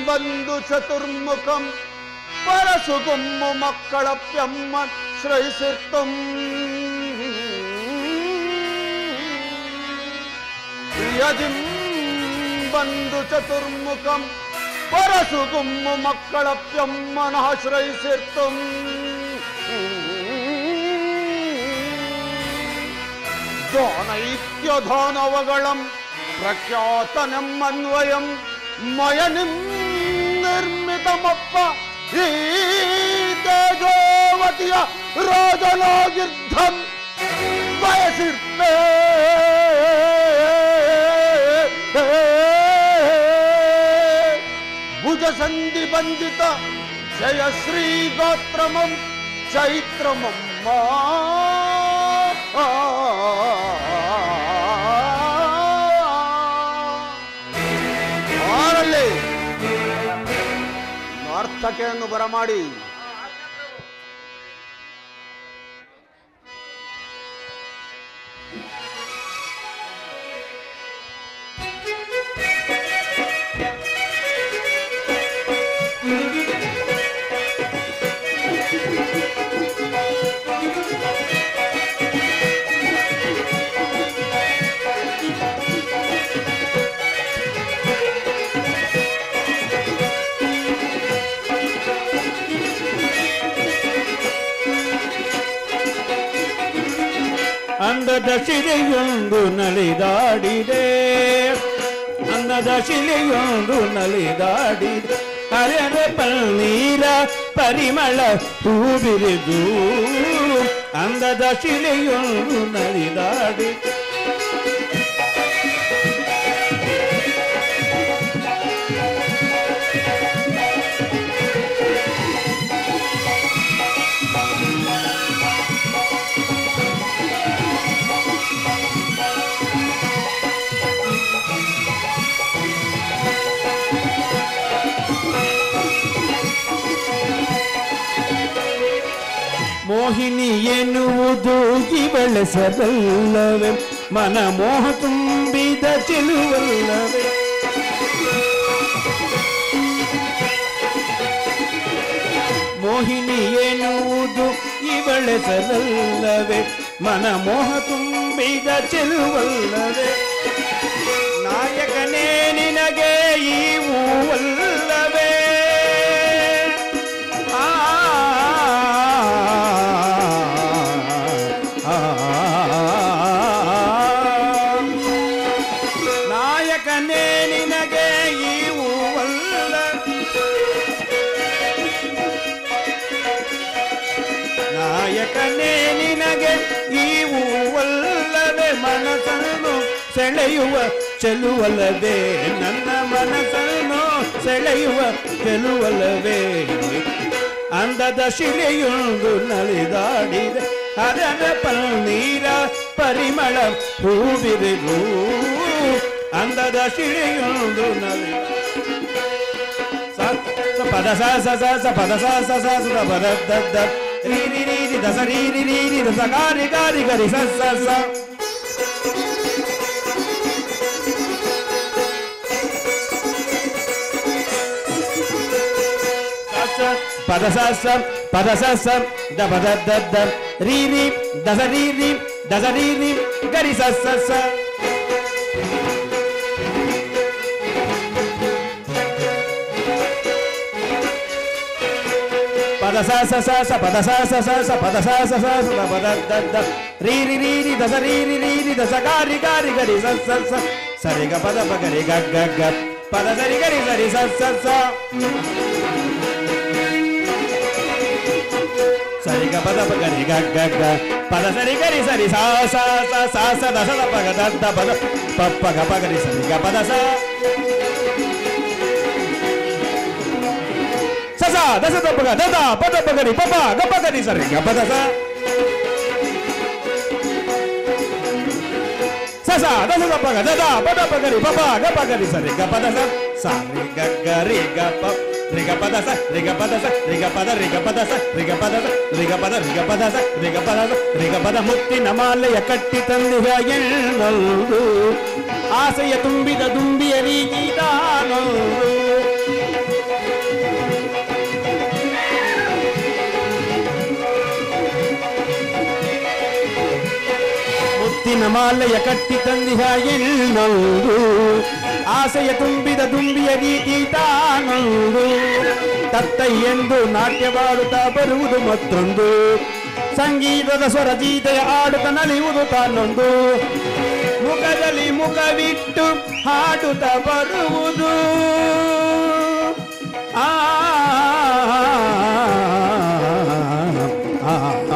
ಬಂದು ಚತುರ್ಮುಖಂ ಪರಸುಗುಮ್ಮು ಮಕ್ಕಳಪ್ಯಮ್ಮ ಶ್ರಯಿಸಿರ್ತಂ ಪ್ರಿಯದಿಂ ಬಂದು ಚತುರ್ಮುಖಂ ಪರಸುಗುಮ್ಮು ಮಕ್ಕಳಪ್ಯಮ್ಮನಾಶ್ರಯಿಸಿರ್ತಂ ದಾನೈತ್ಯಧಾನವಗಳಂ ಪ್ರಖ್ಯಾತನೆಮ್ಮನ್ವಯಂ ಮಯನಿಂ ನಿರ್ಮಿತಮಪ್ಪ ಈ ತೇಜೋವತಿಯ ರಾಜನಾಗಿರ್ಧಂ ಬಯಸಿರ್ಪೇ ಭುಜಸಂಧಿ ಬಂದಿತ ಜಯ ಶ್ರೀ ಗೋತ್ರಮಂ ಚೈತ್ರಮಮ್ಮ ಆರಲ್ಲಿ ನಾರ್ಥಕೆಯನ್ನು ಬರಮಾಡಿ ಅಂದದ ಶಿಲೆಯೊಂದು ನಲಿದಾಡಿದೆ ಅಂದದ ಶಿಲೆಯೊಂದು ನಲಿದಾಡಿದೆ ಹರೆದ ಪನ್ನೀರ ಪರಿಮಳ ಹೂಬಿರಿದು ಅಂದದ ಶಿಲೆಯೊಂದು ನಲಿದಾಡಿ ಮೋಹಿನಿ ಎನ್ನುವುದು ಬೆಳೆಸದಲ್ಲವೇ ಮನ ಮೋಹ ತುಂಬಿದ ಚೆಲುವಲ್ಲವೇ ಮೋಹಿನಿ ಎನ್ನುವುದು ಬೆಳೆಸದಲ್ಲವೇ ಮನ ಮೋಹ ತುಂಬಿದ ಚೆಲುವಲ್ಲವೇ ನಾಯಕನೇ ನಿನಗೆ ಈ ಹೂವಲ್ಲವೇ ಆ ಆ, ನಾಯಕನೇ ನಿನಗೆ ಈ ಹೂವಲ್ಲ ನಾಯಕನೇ ನಿನಗೆ ಈ ಹೂವಲ್ಲದೆ ಮನಸ್ಸನ್ನು ಸೆಳೆಯುವ ಚೆಲುವಲ್ಲವೇ ನನ್ನ ಮನಸ್ಸನ್ನು ಸೆಳೆಯುವ ಚೆಲುವಲ್ಲವೇ ಅಂದದ ಶಿಲೆಯೊಂದು ನಲಿದಾಡಿದೆ ಅದರ ಪನ್ನೀರ ಪರಿಮಳ ಹೂವಿರಿದು ಅಂದದ ಶಿಲೆಯೊಂದು ನಲಿ ಸ ಸ ಪದ ಸ ಸ ಸ ಸ ಪದ ಸ ಸ ಸ ಸ ದ ಪದ ದ ದ ರೀ ರೀ ರೀ ರಿ ದ ಸ ರೀ ರಿ ರೀ ರಿ ದ ಸ ಗಾ ರಿ ಗಾ ರಿ ಗ ರಿ ಸ ಸ ಸ ಸ ಸ ಪದ ಸ ಸ ಪದ ಸ ಸ ದ ಪದ ದ ದ ರೀ ರೀ ದ ಸ ರೀ ರೀ ದ ಸ ರೀ ರೀ ಗ ರಿ ಸ ಸ ಸ ಪದ ಸ ಸ ಸ ಸ ಪದ ಸ ಸ ಸ ಸ ಪದ ಸ ಸ ಸ ಸ ದ ಪದ ದ ದ ರೀ ರಿ ರೀ ರಿ ದ ಸ ರೀ ರಿ ರೀ ರಿ ದ ಸ ಗಾ ರಿ ಗಾ ರಿ ಗ ರಿ ಸ ಸ ಸ ಸರಿ ಗ ಪದ ಪ ಗ ರಿ ಗ ಗ ಗ ಪದ ಸರಿ ಗ ರಿ ಸರಿ ಸ ಸ ಸ ಸರಿ ಗ ಪದ ಪ ಗ ರಿ ಗ ಗ ಗ ಪದ ಸರಿ ಗ ರಿ ಸರಿ ಸ ಸ ಸ ಸ ಸ ದ ಸ ದ ಪ ಗ ದ ದ ಪದ ಪ ಪ ಗ ಪ ಗ ರಿ ಸರಿ ಗ ಪದ ಸ ಸಸ ದಸ ತಪ್ಪಗ ದದ ಪದ ಪಗರಿ ಪಪ ಗಪ್ಪ ಗರಿ ಸರಿ ಗಪ್ಪ ದಸ ಸಸ ದಸ ತಪ್ಪಗ ದದ ಪದ ಪಗರಿ ಪಪ ಗಪ್ಪ ಗರಿ ಸರಿ ಗಪ್ಪ ದಸ ಸಾರಿ ಗಗ್ಗರಿ ಗಪ್ಪ ರಿಗ ಪದ ಸ ರಿಗ ಪದ ಸ ರಿಗ ಪದ ರಿಗ ಪದ ಸ ರಿಗ ಪದ ಸ ರಿಗ ಪದ ರಿಗ ಪದ ಸ ರಿಗ ಪದ ಸ ರಿಗ ಪದ ಮುತ್ತಿನ ಮಾಲೆಯ ಕಟ್ಟಿ ತಂದಿಹ ಎನ್ನಲ್ದು ಆಸೆಯ ತುಂಬಿದ ದುಂಬಿಯ ರೀಗಿದಾನಲ್ದು ವನಮಾಲೆಯ ಕಟ್ಟಿ ತಂದಿಹ ಇನ್ನೊಂದು ಆಸೆಯ ತುಂಬಿದ ದುಂಬಿಯ ರೀತಿ ತಾನೊಂದು ತತ್ತೈ ಎಂದು ನಾಟ್ಯವಾಡುತ್ತಾ ಬರುವುದು ಮತ್ತೊಂದು ಸಂಗೀತದ ಸ್ವರಗೀತೆಯ ಆಡುತ್ತ ನಲಿಯುವುದು ತಾನೊಂದು ಮುಖದಲ್ಲಿ ಮುಖವಿಟ್ಟು ಹಾಡುತ್ತ ಬರುವುದು ಆ ಆ, ಆ,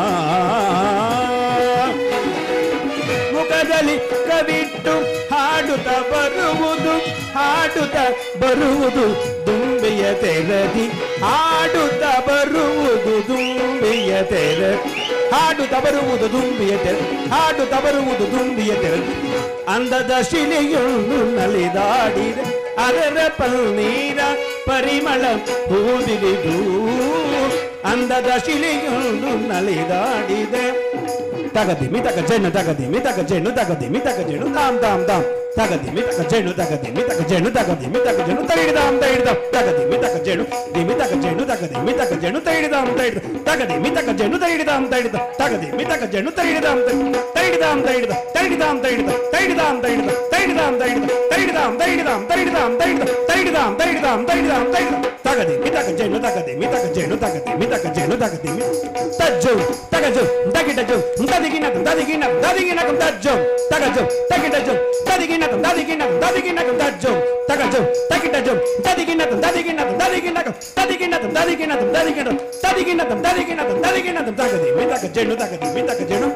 ಮುಖದಲ್ಲಿ ಕವಿಟ್ಟು ಹಾಡುತ್ತ ಬರುವುದು ಹಾಡುತ್ತ ಬರುವುದು ದುಂಬಿಯ ತೆರದಿ ಹಾಡುತ್ತ ಬರುವುದು ದುಂಬಿಯ ತೆರ ಹಾಡುತ್ತ ಬರುವುದು ದುಂಬಿಯ ತೆರ ಹಾಡುತ್ತ ಬರುವುದು ದುಂಬಿಯ ತೆರದಿ ಅಂದದ ಶಿಲೆಯೊಂದು ನಲಿದಾಡಿದ ಅದರ ಪನ್ನೀರ ಪರಿಮಳ ಹೂದಿರಿದು ಅಂದದ ಶಿಲೆಯೊಂದು ನಲಿದಾಡಿದೆ ತಗದಿಮಿ ತಗ ಜೇನು ತಗದಿಮಿ ತಗ ಜೇನು ತಗದಿಮಿ ತಗ ಜೇನು ತಾಮ್ ತಾಮ್ ತಾಮ್ ತಗದಿಮಿ ತಗ ಜೇನು ತಗದಿಮಿ ತಗ ಜೇನು ತಗದಿಮಿ ತಗ ಜೇನು ತೈಡಿದಾಮ್ ತೈಡಿದಾಮ್ ತಗದಿಮಿ ತಗ ಜೇನು ದಿಮಿ ತಗ ಜೇನು ತಗದಿಮಿ ತಗ ಜೇನು ತೈಡಿದಾಮ್ ತೈಡಿದ ತಗದಿಮಿ ತಗ ಜೇನು ತೈಡಿದಾಮ್ ತೈಡಿದ ತಗದಿಮಿ ತಗ ಜೇನು ತೈಡಿದಾಮ್ ತೈಡಿದಾಮ್ ತೈಡಿದ ತೈಡಿದಾಮ್ ತೈಡಿದ ತೈಡಿದಾಮ್ ತೈಡಿದ ತೈಡಿದಾಮ್ ತೈಡಿದ ತೈಡಿದಾಮ್ ತೈಡಿದಾಮ್ ತೈಡಿದಾಮ್ ತೈಡಿದ ತೈಡಿದಾಮ್ ತೈಡಿದಾಮ್ ತೈಡಿದಾಮ್ ತೈಡಿದ ತಗದಿಮಿ ತಗ ಜೇನು ತಗದಿಮಿ ತಗ ಜೇನು ತಗದಿಮಿ ತಗ ಜೇನು ತಗದಿಮಿ ತಜ್ಜು ತಗಜು ತಗಿಟಜು ತದಿಗಿನ ತದಿಗಿನ ತದಿಗಿನ ತಜ್ಜು ತಗಜು ತಗಿಟಜು ತದಿಗಿನ ತದಿಗಿನ ತದಿಗಿನ ತಜ್ಜು ತಗಜು ತಗಿಟಜು ತದಿಗಿನ ತದಿಗಿನ ತದಿಗಿನ ತದಿಗಿನ ತದಿಗಿನ ತದಿಗಿನ ತದಿಗಿನ ತದಿಗಿನ ತದಿಗಿನ ತಗದಿ ಮಿತಕ ಜೇನು ತಗದಿ ಮಿತಕ ಜೇನು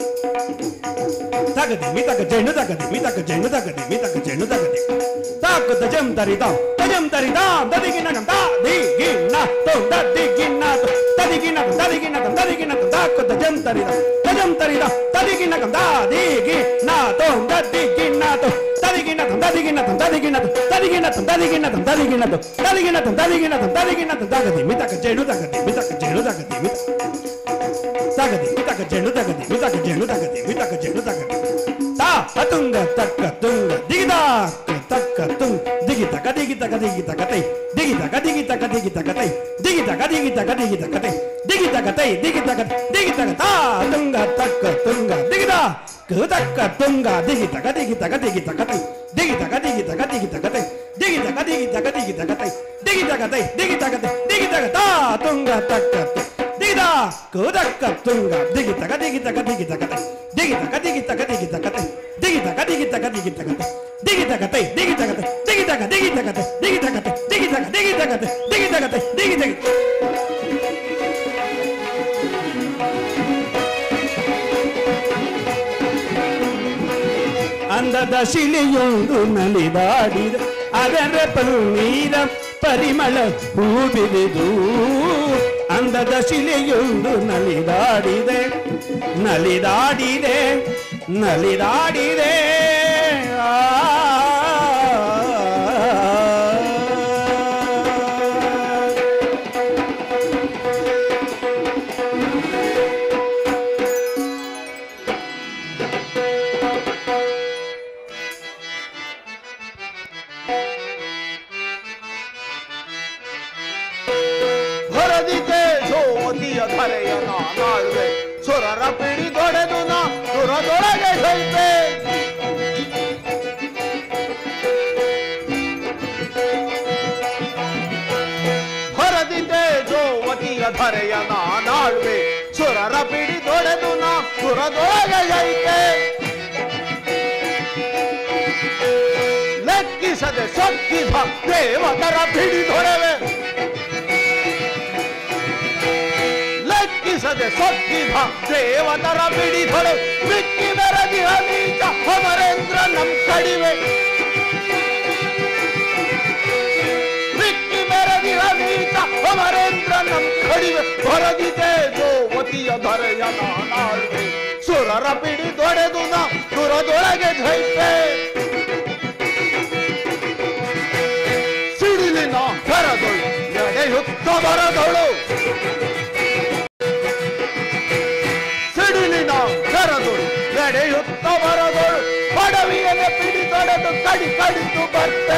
ತಗದಿ ಮಿತಕ ಜೇನು ತಗದಿ ಮಿತಕ ಜೇನು ತಗದಿ ಮಿತಕ ಜೇನು ತಗದಿ ತಾಕ ತಜಂ ತರಿದಾಂ ತಜಂ ತರಿದಾಂ ತದಿಗಿನ ತದಿಗಿನ ತೋ ತದಿಗಿನ ತದಿಗಿನ ತದಿಗಿನ ತದಿಗಿನ ತಾಕ ತಜಂ ತರಿದಾಂ ತಜಂ ತರಿದಾಂ ತದಿಗಿನ ತದಿಗಿನ ತೋ ತದಿಗಿನ ತೋ ತದಿಗಿನ ತದಿಗಿನ ತದಿಗಿನ ತದಿಗಿನ ತದಿಗಿನ ತದಿಗಿನ ತದಿಗಿನ ತದಿಗಿನ ತದಿಗಿನ ತಗದಿ ಮಿತಕ ಜೇನು ತಗದಿ ಮಿತಕ ಜೇನು ತಗದಿ ಮಿತ ತಗದಿ ಮಿತಕ ಜೇನು ತಗದಿ ಮಿತಕ ಜೇನು ತಗದಿ ಮಿತಕ ಜೇನು ತಗದಿ ತಾ ಅತುಂಗ ತಕ್ಕ ತುಂಗ ದಿಗಿದ ತಕ್ಕ ತುಂಗ ದಿಗಿ ತಕ ದಿಗಿ ತಕ ದಿಗಿ ತಕ ತೈ ದಿಗಿ ತಕ ದಿಗಿ ತಕ ದಿಗಿ ತಕ ತೈ ದಿಗಿ ತಕ ದಿಗಿ ತಕ ದಿಗಿ ತಕ ತೈ ದಿಗಿ ತಕ ತೈ ದಿಗಿ ತಕ ದಿಗಿ ತಕ ತಾ ತುಂಗ ತಕ್ಕ ತುಂಗ ದಿಗಿದ ತಕ್ಕ ತುಂಗ ದಿಗಿ ತಕ ದಿಗಿ ತಕ ದಿಗಿ ತಕ ತೈ ದಿಗಿ ತಕ ದಿಗಿ ತಕ ದಿಗಿ ತಕ ತೈ ದಿಗಿ ತಕ ದಿಗಿ ತಕ ದಿಗಿ ತಕ ತೈ ದಿಗಿ ತಕ ತೈ ದಿಗಿ ತಕ ತೈ ದಿಗಿ ತಕ ತಾ ತುಂಗ ತಕ್ಕ ದಿಗಿದ ಕುದಕ್ಕ ತುಂಗ ದಿಗಿ ತಕ ದಿಗಿ ತಕ ದಿಗಿ ತಕ ತೈ ದಿಗಿ ತಕ ದಿಗಿ ತಕ ದಿಗಿ ತಕ ತೈ ದಿಗಿ ತಕ ದಿಗಿ ತಕ ದಿಗಿ ತಕ ತೈ ದಿಗಿ ತಕ ತೈ ದಿಗಿ ತಕ ತೈ ದಿಗಿ ತಕ ದಿಗಿ ತಕ ತೈ ದಿಗಿ ತಕ ತೈ ದಿಗಿ ತಕ ದಿಗಿ ತಕ ತೈ ದಿಗಿ ತಕ ತೈ ದಿಗಿ ತಕ ಅಂದದ ಶಿಲೆಯೊಂದು ನಲಿದಾಡಿದ ಅದರ ಪನ್ನೀರ ಪರಿಮಳ ಹೂಬಿರಿದು ಅಂದದ ಶಿಲೆಯೊಂದು ನಲಿದಾಡಿದೆ ನಲಿದಾಡಿದೆ ನಲಿದಾಡಿದೆ ಆ ಹೊರದಿದೆ ಸೋಮತಿಯ ಧರೆಯ ನಾನಾಳ್ವೆ ಸುರರ ಪಿಡಿ ದೊಡೆದು ನಾ ಸುರದೊಳಗೆ ಸೈತೆ ಹೊರದಿದೆ ಸೋಮತಿಯ ಧರೆಯ ನಾನಾಳ್ವೆ ಸುರರ ಪಿಡಿ ದೊಡೆದು ನಾ ಸುರದೊಳಗೆ ಸೈತೆ ಲೆಕ್ಕಿಸದೆ ಸೊಕ್ಕಿದ ದೇವತರ ಪಿಡಿ ದೊರೆವೆ ಲೆಕ್ಕಿಸದೆ ಸೊಕ್ಕಿದ ದೇವತರ ಬಿಡಿದೊಳೆ ಬಿಕ್ಕಿ ಬೆರಗಿಹ ನೀಚ ಅಮರೇಂದ್ರ ನಮ್ ಕಡಿವೆ ಬಿಕ್ಕಿ ಬೆರಗಿಹ ನೀಚ ಅಮರೇಂದ್ರ ನಮ್ ಕಡಿವೆ ಹೊರದಿದೆ ಗೋವತಿಯ ಧರೆಯ ನಾನಾಳ್ವೆ ಸುರರ ಬಿಡಿ ದೊಡೆದು ನಾ ಸುರದೊಳಗೆ ಧೈಪೆ ಸಿಡಿಲಿನ ಕರದೊಳು ನಡೆಯುತ್ತ ಬರದೊಳು ಸಿಡಿಲಿನ ಕರದೊಳು ನಡೆಯುತ್ತ ಬರದೊಳು ಪಡವಿಯನೆ ಪಿಡಿ ತೊಡೆದು ಕಡಿ ಕಡಿತು ಬರ್ತೆ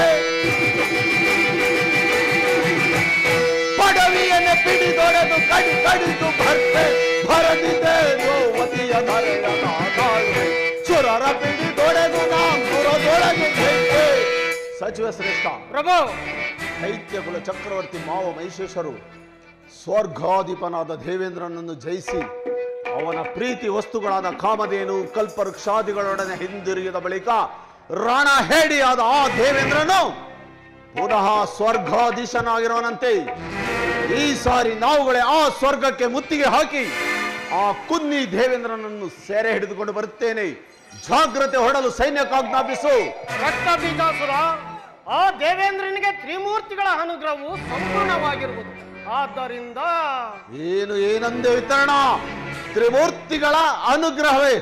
ಪಡವಿಯನೆ ಪಿಡಿ ತೊಡೆದು ಕಡಿ ಕಡಿತು ಬರ್ತೆ ಭರದಿದೆ ಗೋವತಿಯ ಧರೆಯ ನಾನಾಳ್ವೆ ನರ ಪಿಡಿದೊಡೆದು ನಾಂಕುರದೊಳಗೆ ಜೈತೆ. ಸಚಿವ ಶ್ರೇಷ್ಠ ಪ್ರಭು ದೈತ್ಯ ಕುಲ ಚಕ್ರವರ್ತಿ ಮಾವ ಮಹಿಷೇಶ್ವರು ಸ್ವರ್ಗಾಧಿಪನಾದ ದೇವೇಂದ್ರನನ್ನು ಜಯಿಸಿ ಅವನ ಪ್ರೀತಿ ವಸ್ತುಗಳಾದ ಕಾಮಧೇನು ಕಲ್ಪವೃಕ್ಷಾದಿಗಳೊಡನೆ ಹಿಂದಿರುಗಿದ ಬಳಿಕ ರಾಣ ಹೇಡಿಯಾದ ಆ ದೇವೇಂದ್ರನು ಪುನಃ ಸ್ವರ್ಗಾಧೀಶನಾಗಿರೋನಂತೆ ಈ ಸಾರಿ ನಾವುಗಳೇ ಆ ಸ್ವರ್ಗಕ್ಕೆ ಮುತ್ತಿಗೆ ಹಾಕಿ ಆ ಕುನ್ನಿ ದೇವೇಂದ್ರನನ್ನು ಸೆರೆ ಹಿಡಿದುಕೊಂಡು ಬರುತ್ತೇನೆ ಜಾಗ್ರತೆ ಹೊಡಲು ಸೈನ್ಯಕ್ಕಾಜ್ಞಾಪಿಸು ರಕ್ತ ಬೀಜಾಸುರ ಆ ದೇವೇಂದ್ರನಿಗೆ ತ್ರಿಮೂರ್ತಿಗಳ ಅನುಗ್ರಹವು ಸಂಪೂರ್ಣವಾಗಿರುವುದು ಆದ್ದರಿಂದ ಏನು ಏನಂದೆ ವಿತರಣ ತ್ರಿಮೂರ್ತಿಗಳ ಅನುಗ್ರಹವೇ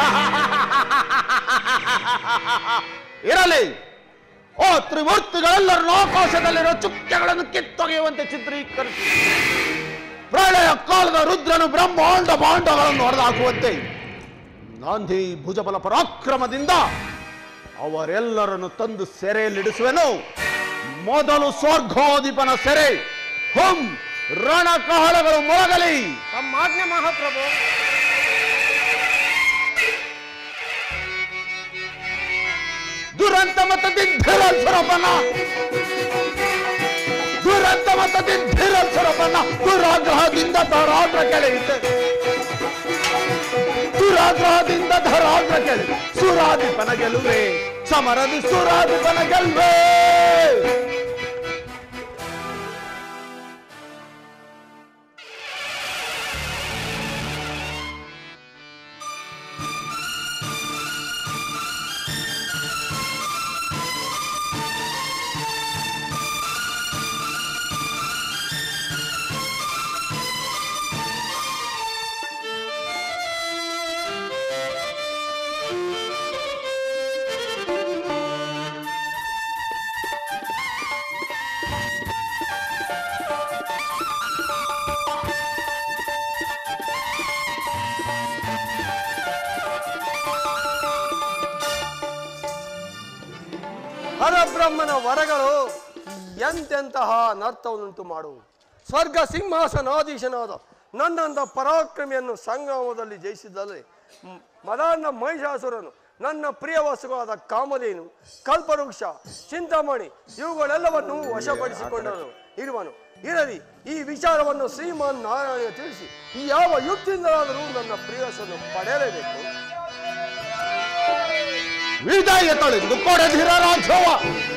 ಇರಲಿ ಓ ತ್ರಿಮೂರ್ತಿಗಳೆಲ್ಲರನ್ನು ಆಕಾಶದಲ್ಲಿರೋ ಚುಕ್ಕೆಗಳನ್ನು ಕಿತ್ತೊಗೆಯುವಂತೆ ಚಿತ್ರೀಕರಿಸಿ ಪ್ರಳಯ ಕಾಲದ ರುದ್ರನು ಬ್ರಹ್ಮಾಂಡ ಭಾಂಡಗಳನ್ನು ಹೊಡೆದಾಕುವಂತೆ ನಾಂದಿ ಭುಜಬಲ ಪರಾಕ್ರಮದಿಂದ ಅವರೆಲ್ಲರನ್ನು ತಂದು ಸೆರೆಯಲ್ಲಿಡಿಸುವೆನು ಮೊದಲು ಸ್ವರ್ಗೋಧಿಪನ ಸೆರೆ ಹುಂ ರಣಕಹಳಗಳು ಮೊಳಗಲಿ ತಮ್ಮಾಜ್ಞೆ ಮಹಾಪ್ರಭು ದುರಂತ ಮತ್ತು ದಿಗ್ಧಿರ ಸ್ವರೂಪನ ದುರಂತ ಮತ್ತು ದಿಗ್ಧಿರ ಸ್ವರೂಪನ ದುರಾಗ್ರಹದಿಂದ ಧರಾಗ್ರ ಕೆಳೆಯಿತೆ ದುರಾಗ್ರಹದಿಂದ ಧರಾಗ್ರ ಕೆಳೆ ಸುರಾಧಿಪನ ಗೆಲುವೆ ಸಮರದಿ ಸುರಾಧಿಪನ ಗೆಲ್ವೇ ಹರಬ್ರಹ್ಮನ ವರಗಳು ಎಂತೆಂತಹ ಅನರ್ಥವನ್ನುಂಟು ಮಾಡುವು ಸ್ವರ್ಗ ಸಿಂಹಾಸನಾಧೀಶನಾದ ನನ್ನಂದ ಪರಾಕ್ರಮಿಯನ್ನು ಸಂಗ್ರಾಮದಲ್ಲಿ ಜಯಿಸಿದಲ್ಲಿ ಮ್- ಮದಾನ್ನ ಮಹಿಷಾಸುರನು ನನ್ನ ಪ್ರಿಯ ವಸ್ತುಗಳಾದ ಕಾಮಧೇನು ಕಲ್ಪವೃಕ್ಷ ಚಿಂತಾಮಣಿ ಇವುಗಳೆಲ್ಲವನ್ನು ವಶಪಡಿಸಿಕೊಂಡನು ಇರುವನು ಇರಲಿ ಈ ವಿಚಾರವನ್ನು ಶ್ರೀಮಾನ್ ನಾರಾಯಣ ತಿಳಿಸಿ ಈ ಯಾವ ಯುಕ್ತಿಯಿಂದಲಾದರೂ ನನ್ನ ಪ್ರಿಯಸನ್ನು ಪಡೆಯಲೇಬೇಕು ವಿಜಯ ತಳೆದು ಕೊಡದಿರ ರಾಜವ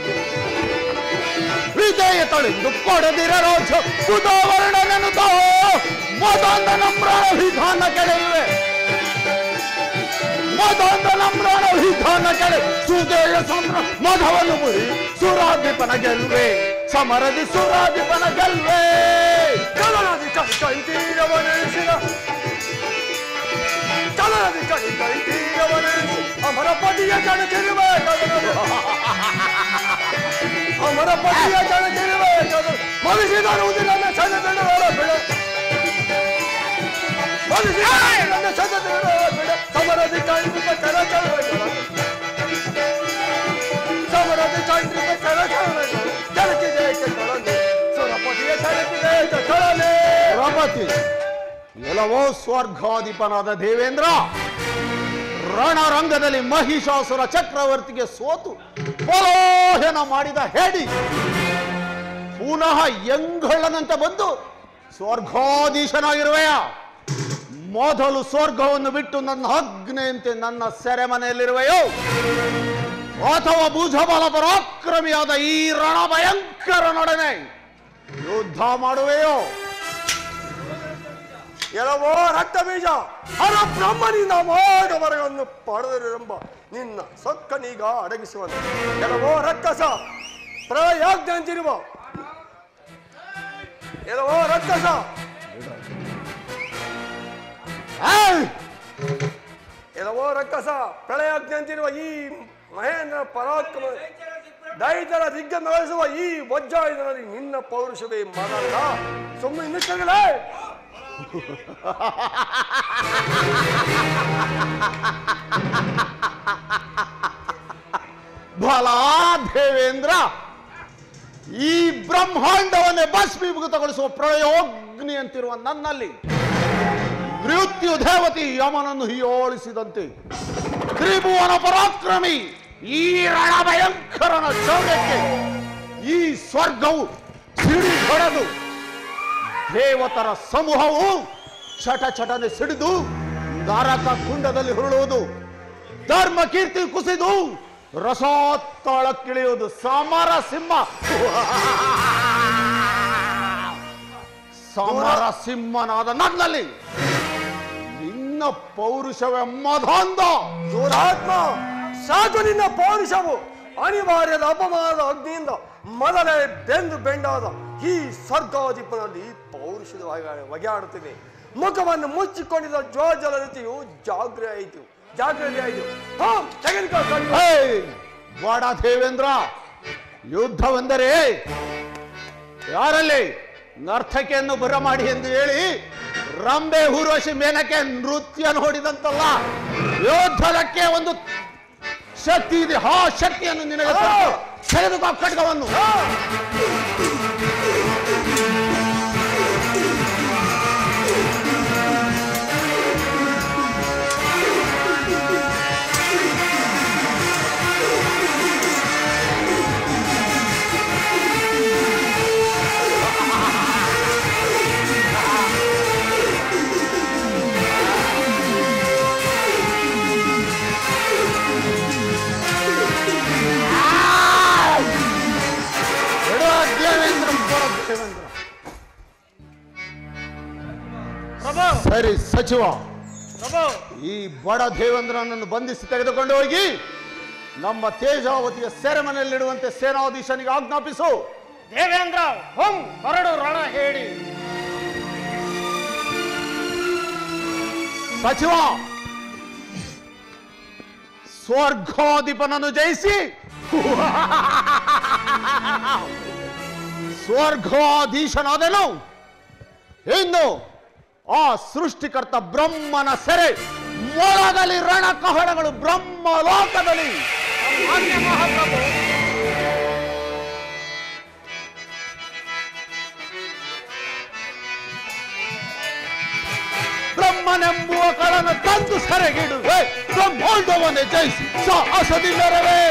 ವಿಜಯ ತಳೆದು ಕೊಡದಿರ ರಾಜ ಬುಧವರ್ಣನನು ಮದಂದ ನಮ್ರಾಣ ವಿಧಾನ ಕೆಳೆಯುವೆ ಮದಂದ ನಮ್ರಾಣ ವಿಧಾನ ಕೆಳೆ ಸುದೇಯ ಸಂದ್ರ ಮಧವನ್ನು ಮುರಿ ಸುರಾಧಿಪನ ಗೆಲ್ವೆ ಸಮರದಿ ಸುರಾಧಿಪನ ಗೆಲ್ವೆ ಚಲನದಿ ಕೈ ಕೈ ತೀರವನೆಸಿದ ಚಲನದಿ ಕೈ ಕೈ ತೀರವನೆಸಿ ಅಮರ ಪತಿಯ ಕಣಕಿರುವೆ ಅಮರ ಪತಿಯ ಕಣಕಿರುವೆ ಮನುಷ್ಯನು ನನ್ನ ಸದನಗಳ ಬಿಡ ಮನುಷ್ಯನು ನನ್ನ ಸದನಗಳ ಬಿಡ ಸಮರದಿ ಕೈಂದ್ರಿಕ ಕರ ಚಲನ ಸಮರದಿ ಕೈಂದ್ರಿಕ ಕರ ಚಲನ ಜಲಕಿದೆ ಕಳನೆ ಸುರಪತಿಯ ಜಲಕಿದೆ ಕಳನೆ ರಮತಿ ಎಲ್ಲವೋ ಸ್ವರ್ಗಾಧಿಪನಾದ ದೇವೇಂದ್ರ ರಣರಂಗದಲ್ಲಿ ಮಹಿಷಾಸುರ ಚಕ್ರವರ್ತಿಗೆ ಸೋತು ಪಲಾಯನ ಮಾಡಿದ ಹೇಡಿ ಪುನಃ ಎಂಗಳನಂತೆ ಬಂದು ಸ್ವರ್ಗಾಧೀಶನಾಗಿರುವೆಯ ಮೊದಲು ಸ್ವರ್ಗವನ್ನು ಬಿಟ್ಟು ನನ್ನ ಅಗ್ನೆಯಂತೆ ನನ್ನ ಸೆರೆಮನೆಯಲ್ಲಿರುವೆಯೋ ಅಥವಾ ಭುಜಬಲ ಪರಾಕ್ರಮಿಯಾದ ಈ ರಣ ಭಯಂಕರನೊಡನೆ ಯುದ್ಧ ಮಾಡುವೆಯೋ ಎಲವೋ ರಕ್ತ ಬೀಜ ಹರ ಬ್ರಹ್ಮನಿಂದ ಮೋಡವರಗಳನ್ನು ಪಡೆದರೆಂಬ ನಿನ್ನ ಸೊಕ್ಕನೀಗ ಅಡಗಿಸುವನು ಎಲವೋ ರಕ್ಕಸ ಪ್ರಯಾಜ್ಞೆ ಅಂತಿರುವ ಎಲವೋ ರಕ್ಕಸ ಏಯ್! ಎಲವೋ ರಕ್ಕಸ ಪ್ರಳಯಾಜ್ಞೆ ಅಂತಿರುವ ಈ ಮಹೇಂದ್ರ ಪರಾಕ್ರಮ ದೈತರ ದಿಗ್ಗಮಗಳಿಸುವ ಈ ವಜ್ರಾಯುಧನಲ್ಲಿ ನಿನ್ನ ಪೌರುಷವೇ ಮಾಡಲ್ಲ ಸುಮ್ಮನೆ ನಿಂತುಗಳೇ ಬಲ ದೇವೇಂದ್ರ ಈ ಬ್ರಹ್ಮಾಂಡವನ್ನೇ ಭಸ್ಮೀಭೂತಗೊಳಿಸುವ ಪ್ರಯೋಗ್ನಿ ಅಂತಿರುವ ನನ್ನಲ್ಲಿ ಮೃತ್ಯು ದೇವತಿ ಯಮನನ್ನು ಹಿಯೋಳಿಸಿದಂತೆ ತ್ರಿಭುವನ ಪರಾಕ್ರಮಿ ಈ ರಣ ಭಯಂಕರನ ಶೌರ್ಯಕ್ಕೆ ಈ ಸ್ವರ್ಗವು ಸಿಡಿ ಹೊಡೆದು ದೇವತರ ಸಮೂಹವು ಚಟ ಚಟನೆ ಸಿಡಿದು ನರಕ ಕುಂಡದಲ್ಲಿ ಹುರುಳುವುದು ಧರ್ಮ ಕೀರ್ತಿ ಕುಸಿದು ರಸೋತ್ತಳಕ್ಕಿಳಿಯುವುದು ಸಮರ ಸಿಂಹ ಸಮರ ಸಿಂಹನಾದ ನನ್ನಲ್ಲಿ ನಿನ್ನ ಪೌರುಷವೆಮ್ಮದೊಂದ ದುರಾತ್ಮ ಸಾಕು ನಿನ್ನ ಪೌರುಷವು ಅನಿವಾರ್ಯದ ಅಪಮಾನದ ಅಗ್ನಿಯಿಂದ ಮೊದಲೇ ಬೆಂದು ಬೆಂಡಾದ ಈ ಸ್ವರ್ಗಾಧಿಪನಲ್ಲಿ ಪೌರುಷದ ಹೊಗೆ- ಹೊಗೆಯಾಡುತ್ತಿದೆ ಮುಖವನ್ನು ಮುಚ್ಚಿಕೊಂಡಿದ್ದ ಜ್ವಾಜಲ ರೀತಿಯು ಜಾಗ್ರ ಆಯಿತು ಜಾಗ್ರತೆ ಆಯಿತು ಹಾ ತೆಗೆದುಕೋ ಕಣ್ಣು. ಹೇ ವಾಡ ದೇವೇಂದ್ರ ಯುದ್ಧವೆಂದರೆ ಯಾರಲ್ಲಿ ನರ್ತಕಿಯನ್ನು ಬರಮಾಡಿ ಎಂದು ಹೇಳಿ ರಂಬೆ ಊರ್ವಶಿ ಮೇನಕ್ಕೆ ನೃತ್ಯ ನೋಡಿದಂತಲ್ಲ ಯೋಧನಕ್ಕೆ ಒಂದು ಶಕ್ತಿ ಇದೆ ಆ ಶಕ್ತಿಯನ್ನು ನಿನಗೆ ಕೊಡ್ತೇನೆ. ತೆಗೆದುಕೋ ಖಡ್ಗವನ್ನು ಬಿಡು ದೇವೇಂದ್ರ ಬಿಡು ದೇವೇಂದ್ರ ಪ್ರಭು ಸರಿ ಸಚಿವ ಪ್ರಭು ಈ ಬಡ ದೇವೇಂದ್ರನನ್ನು ಬಂಧಿಸಿ ತೆಗೆದುಕೊಂಡು ಹೋಗಿ ನಮ್ಮ ತೇಜಾವತಿಯ ಸೆರೆಮನೆಯಲ್ಲಿಡುವಂತೆ ಸೇನಾಧೀಶನಿಗೆ ಆಜ್ಞಾಪಿಸು ದೇವೇಂದ್ರ ಹೊಂ ಹೊರಡು ರಣ ಹೇಳಿ ಸಚಿವ ಸ್ವರ್ಗಾಧಿಪನನ್ನು ಜಯಿಸಿ ಸ್ವರ್ಗಾಧೀಶನಾದನು ಇನ್ನು ಆ ಸೃಷ್ಟಿಕರ್ತ ಬ್ರಹ್ಮನ ಸೆರೆ ಮೊಳಗಲಿ ರಣ ಕಹಳಗಳು ಬ್ರಹ್ಮ ಲೋಕದಲ್ಲಿ ಮಾನ್ಯ ಮಹಾಪ್ರಭು ಬ್ರಹ್ಮನೆಂಬುವ ಕಳನ ತಂದು ಸೆರೆಗಿಡುವೆ ಬ್ರಹ್ಮಾಂಡವನ್ನೇ ಜಯಿಸಿ ಸಾಹಸದಿ ಮೆರವೇ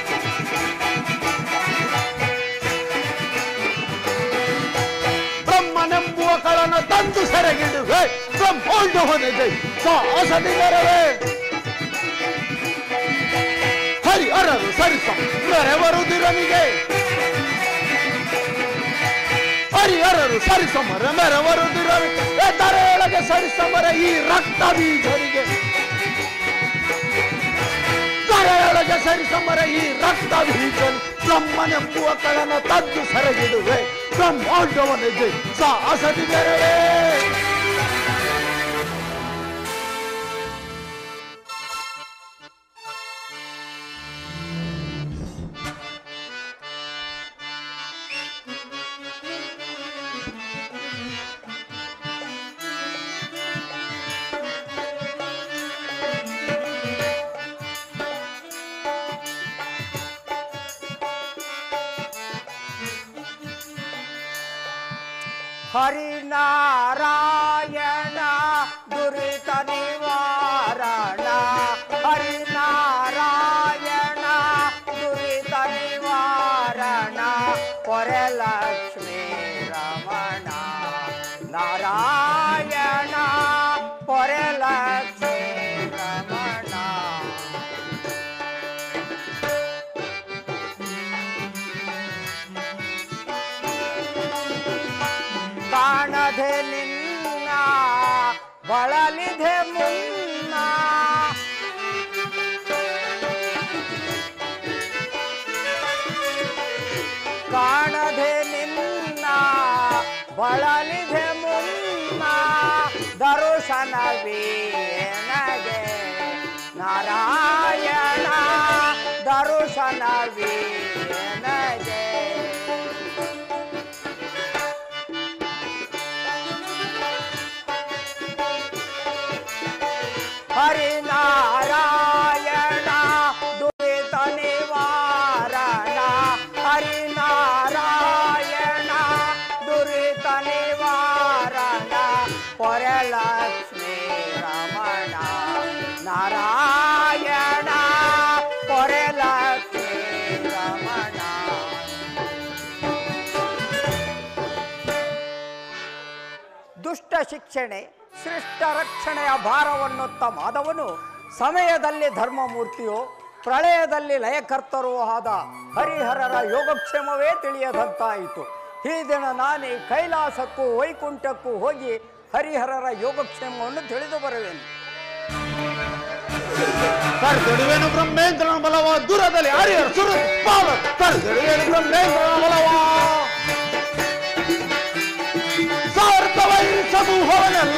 ಬ್ರಹ್ಮನೆಂಬುವ ಕಳನ ತಂದು ಸೆರೆಗಿಡುವೆ ಬ್ರಹ್ಮಾಂಡವನ್ನೇ ಜಯಿಸಿ ಸಾಹಸದಿ ಮೆರವೇ ಹರಿ ಅರರು ಸರಿಸ ಮೆರವರುದಿರನಿಗೆ ಹರಿಹರರು ಸರಿಸಮರ ಮೆರವರುದಿರವಿ ಎದರೆಯೊಳಗೆ ಸರಿಸಮರ ಈ ರಕ್ತ ಬೀಜರಿಗೆ ಕರೆಯೊಳಗೆ ಸರಿಸಮರ ಈ ರಕ್ತ ಬೀಜರು ಬ್ರಹ್ಮನೆಂಬುವ ಕಳನ ತದ್ದು ಸೆರಗಿಡುವೆ ಬ್ರಹ್ಮಾಂಡವನ್ನು ಜೈ ಸಾಹಸದಿ ಮೆರವೇ ಹರಿನಾರಾಯಣ ದುರಿತ ನಿವಾರಣ ಹರಿನಾರಾಯಣ ದುರಿತ ನಿವಾರಣ ಪೊರೆಲಕ್ಷ್ಮೀ ರಮಣ ನಾರಾಯಣ ಪೊರೆಲಕ್ಷ್ಮೀ ರಮಣ ಕಾಣದೆ ನಿನ್ನ ಬಳಲಿದೆ ಮುನ್ನ ಕಾಣದೆ ನಿನ್ನ ಬಳಲಿದೆ ಮುನ್ನ ದರ್ಶನವೇ ನನಗೆ ನಾರಾಯಣ ದರ್ಶನವೇ ನನಗೆ ಹರಿನಾರಾಯಣ ದುರಿತ ನಿವಾರಣ ಹರಿನಾರಾಯಣ ದುರಿತ ನಿವಾರಣ ಪರಲಕ್ಷ್ಮೀ ರಮಣ ನಾರಾಯಣ ದುಷ್ಟ ಶಿಕ್ಷಣೆ ಸೃಷ್ಟ ರಕ್ಷಣೆಯ ಭಾರವನ್ನೊತ್ತ ಮಾಧವನು ಸಮಯದಲ್ಲಿ ಧರ್ಮಮೂರ್ತಿಯೋ ಪ್ರಳಯದಲ್ಲಿ ಲಯಕರ್ತರೂ ಆದ ಹರಿಹರರ ಯೋಗಕ್ಷೇಮವೇ ತಿಳಿಯದಂತಾಯಿತು ಈ ದಿನ ನಾನೇ ಕೈಲಾಸಕ್ಕೂ ವೈಕುಂಠಕ್ಕೂ ಹೋಗಿ ಹರಿಹರರ ಯೋಗಕ್ಷೇಮವನ್ನು ತಿಳಿದು ಬರುವೆನು ಕರ್ದಡುವೆನು ಬ್ರಹ್ಮೇಂದ್ರನ ಬಲವ ದೂರದಲ್ಲಿ ಹರಿಹರ ಸುರ ಪಾದ ಕರ್ದಡುವೆನು ಬ್ರಹ್ಮೇಂದ್ರನ ಬಲವ ಸಾರ್ಥವೈರಿ ಸಮೂಹವನೆಲ್ಲ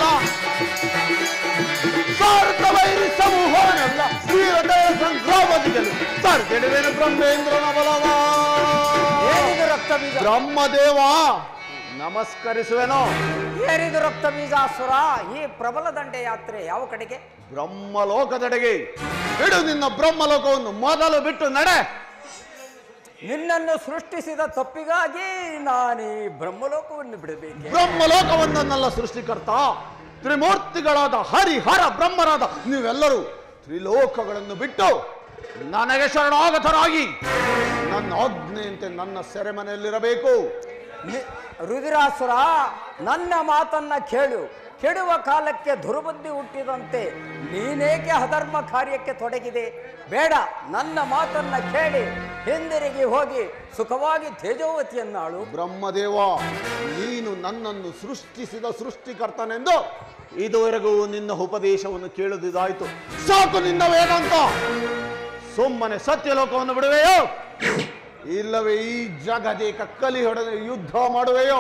ಸಾರ್ಥವೈರಿ ಸಮೂಹವನೆಲ್ಲ ವೀರದಯ ಸಂಗ್ರಾಮದಿಗಲು ಕರ್ದಡುವೆನು ಬ್ರಹ್ಮೇಂದ್ರನ ಬಲವ ಏನಿದು ರಕ್ತ ಬೀಜ ಬ್ರಹ್ಮದೇವ ನಮಸ್ಕರಿಸುವೆನೋ ಏನಿದು ರಕ್ತ ಬೀಜಾಸುರ ಈ ಪ್ರಬಲ ದಂಡೆ ಯಾತ್ರೆ ಯಾವ ಕಡೆಗೆ ಬ್ರಹ್ಮಲೋಕದೆಡೆಗೆ ಬಿಡು ನಿನ್ನ ಬ್ರಹ್ಮಲೋಕವನ್ನು ಮೊದಲು ಬಿಟ್ಟು ನಡೆ ನಿನ್ನನ್ನು ಸೃಷ್ಟಿಸಿದ ತಪ್ಪಿಗಾಗಿ ನಾನೀ ಬ್ರಹ್ಮಲೋಕವನ್ನು ಬಿಡಬೇಕೆ ಬ್ರಹ್ಮಲೋಕವನ್ನೆಲ್ಲ ಸೃಷ್ಟಿಕರ್ತ ತ್ರಿಮೂರ್ತಿಗಳಾದ ಹರಿಹರ ಬ್ರಹ್ಮರಾದ ನೀವೆಲ್ಲರೂ ತ್ರಿಲೋಕಗಳನ್ನು ಬಿಟ್ಟು ನನಗೆ ಶರಣಾಗತರಾಗಿ ನನ್ನ ಆಜ್ಞೆಯಂತೆ ನನ್ನ ಸೆರೆಮನೆಯಲ್ಲಿರಬೇಕು ನಿ- ರುದಿರಾಸುರ ನನ್ನ ಮಾತನ್ನ ಕೇಳು ಕೆಡುವ ಕಾಲಕ್ಕೆ ದುರ್ಬುದ್ಧಿ ಹುಟ್ಟಿದಂತೆ ನೀನೇಕೆ ಅಧರ್ಮ ಕಾರ್ಯಕ್ಕೆ ತೊಡಗಿದೆ ಬೇಡ ನನ್ನ ಮಾತನ್ನ ಕೇಳಿ ಹಿಂದಿರುಗಿ ಹೋಗಿ ಸುಖವಾಗಿ ತೇಜೋವತಿಯನ್ನಾಳು ಬ್ರಹ್ಮದೇವ ನೀನು ನನ್ನನ್ನು ಸೃಷ್ಟಿಸಿದ ಸೃಷ್ಟಿಕರ್ತನೆಂದು ಇದುವರೆಗೂ ನಿನ್ನ ಉಪದೇಶವನ್ನು ಕೇಳುವುದಾಯಿತು ಸಾಕು ನಿನ್ನ ವೇದಾಂತ ಸುಮ್ಮನೆ ಸತ್ಯಲೋಕವನ್ನು ಬಿಡುವೆಯೋ ಇಲ್ಲವೇ ಈ ಜಗದೇ ಕಕ್ಕಲಿ ಹೊಡೆದ ಯುದ್ಧ ಮಾಡುವೆಯೋ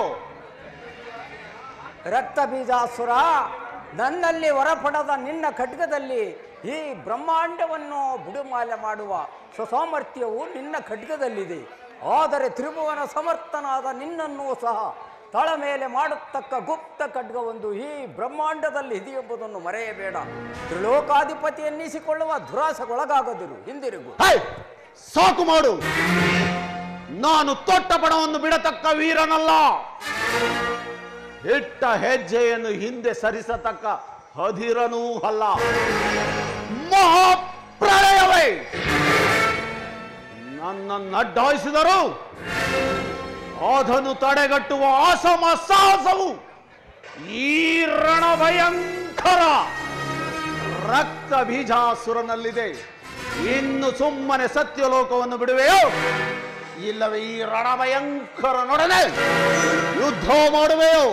ರಕ್ತ ಬೀಜಾಸುರ ನನ್ನಲ್ಲಿ ಹೊರಪಡದ ನಿನ್ನ ಖಡ್ಗದಲ್ಲಿ ಈ ಬ್ರಹ್ಮಾಂಡವನ್ನು ಬುಡುಮಾಲೆ ಮಾಡುವ ಸ್ವಸಾಮರ್ಥ್ಯವು ನಿನ್ನ ಖಡ್ಗದಲ್ಲಿದೆ ಆದರೆ ತ್ರಿಭುವನ ಸಮರ್ಥನಾದ ನಿನ್ನನ್ನೂ ಸಹ ತಳ ಮೇಲೆ ಮಾಡತಕ್ಕ ಗುಪ್ತ ಖಡ್ಗವೊಂದು ಈ ಬ್ರಹ್ಮಾಂಡದಲ್ಲಿ ಇದೆ ಎಂಬುದನ್ನು ಮರೆಯಬೇಡ ತ್ರಿಲೋಕಾಧಿಪತಿ ಎನ್ನಿಸಿಕೊಳ್ಳುವ ದುರಾಸೆಗೊಳಗಾಗದಿರು ಹಿಂದಿರುಗು ಹೇ ಸಾಕು ಮಾಡು ನಾನು ತೊಟ್ಟ ಪಣವನ್ನು ಬಿಡತಕ್ಕ ವೀರನಲ್ಲ ಇಟ್ಟ ಹೆಜ್ಜೆಯನ್ನು ಹಿಂದೆ ಸರಿಸತಕ್ಕ ಹದಿರನೂ ಅಲ್ಲ ಮಹಾಪ್ರಳಯವೇ ನನ್ನನ್ನು ಅಡ್ಡಾಯಿಸಿದರು ಅದನ್ನು ತಡೆಗಟ್ಟುವ ಅಸಮ ಸಾಹಸವು ಈ ರಣಭಯಂಕರ ರಕ್ತ ಬೀಜಾಸುರನಲ್ಲಿದೆ ಇನ್ನು ಸುಮ್ಮನೆ ಸತ್ಯಲೋಕವನ್ನು ಬಿಡುವೆಯೋ ಇಲ್ಲವೇ ಈ ರಣಭಯಂಕರನೊಡನೆ ಯುದ್ಧ ಮಾಡುವೆಯೋ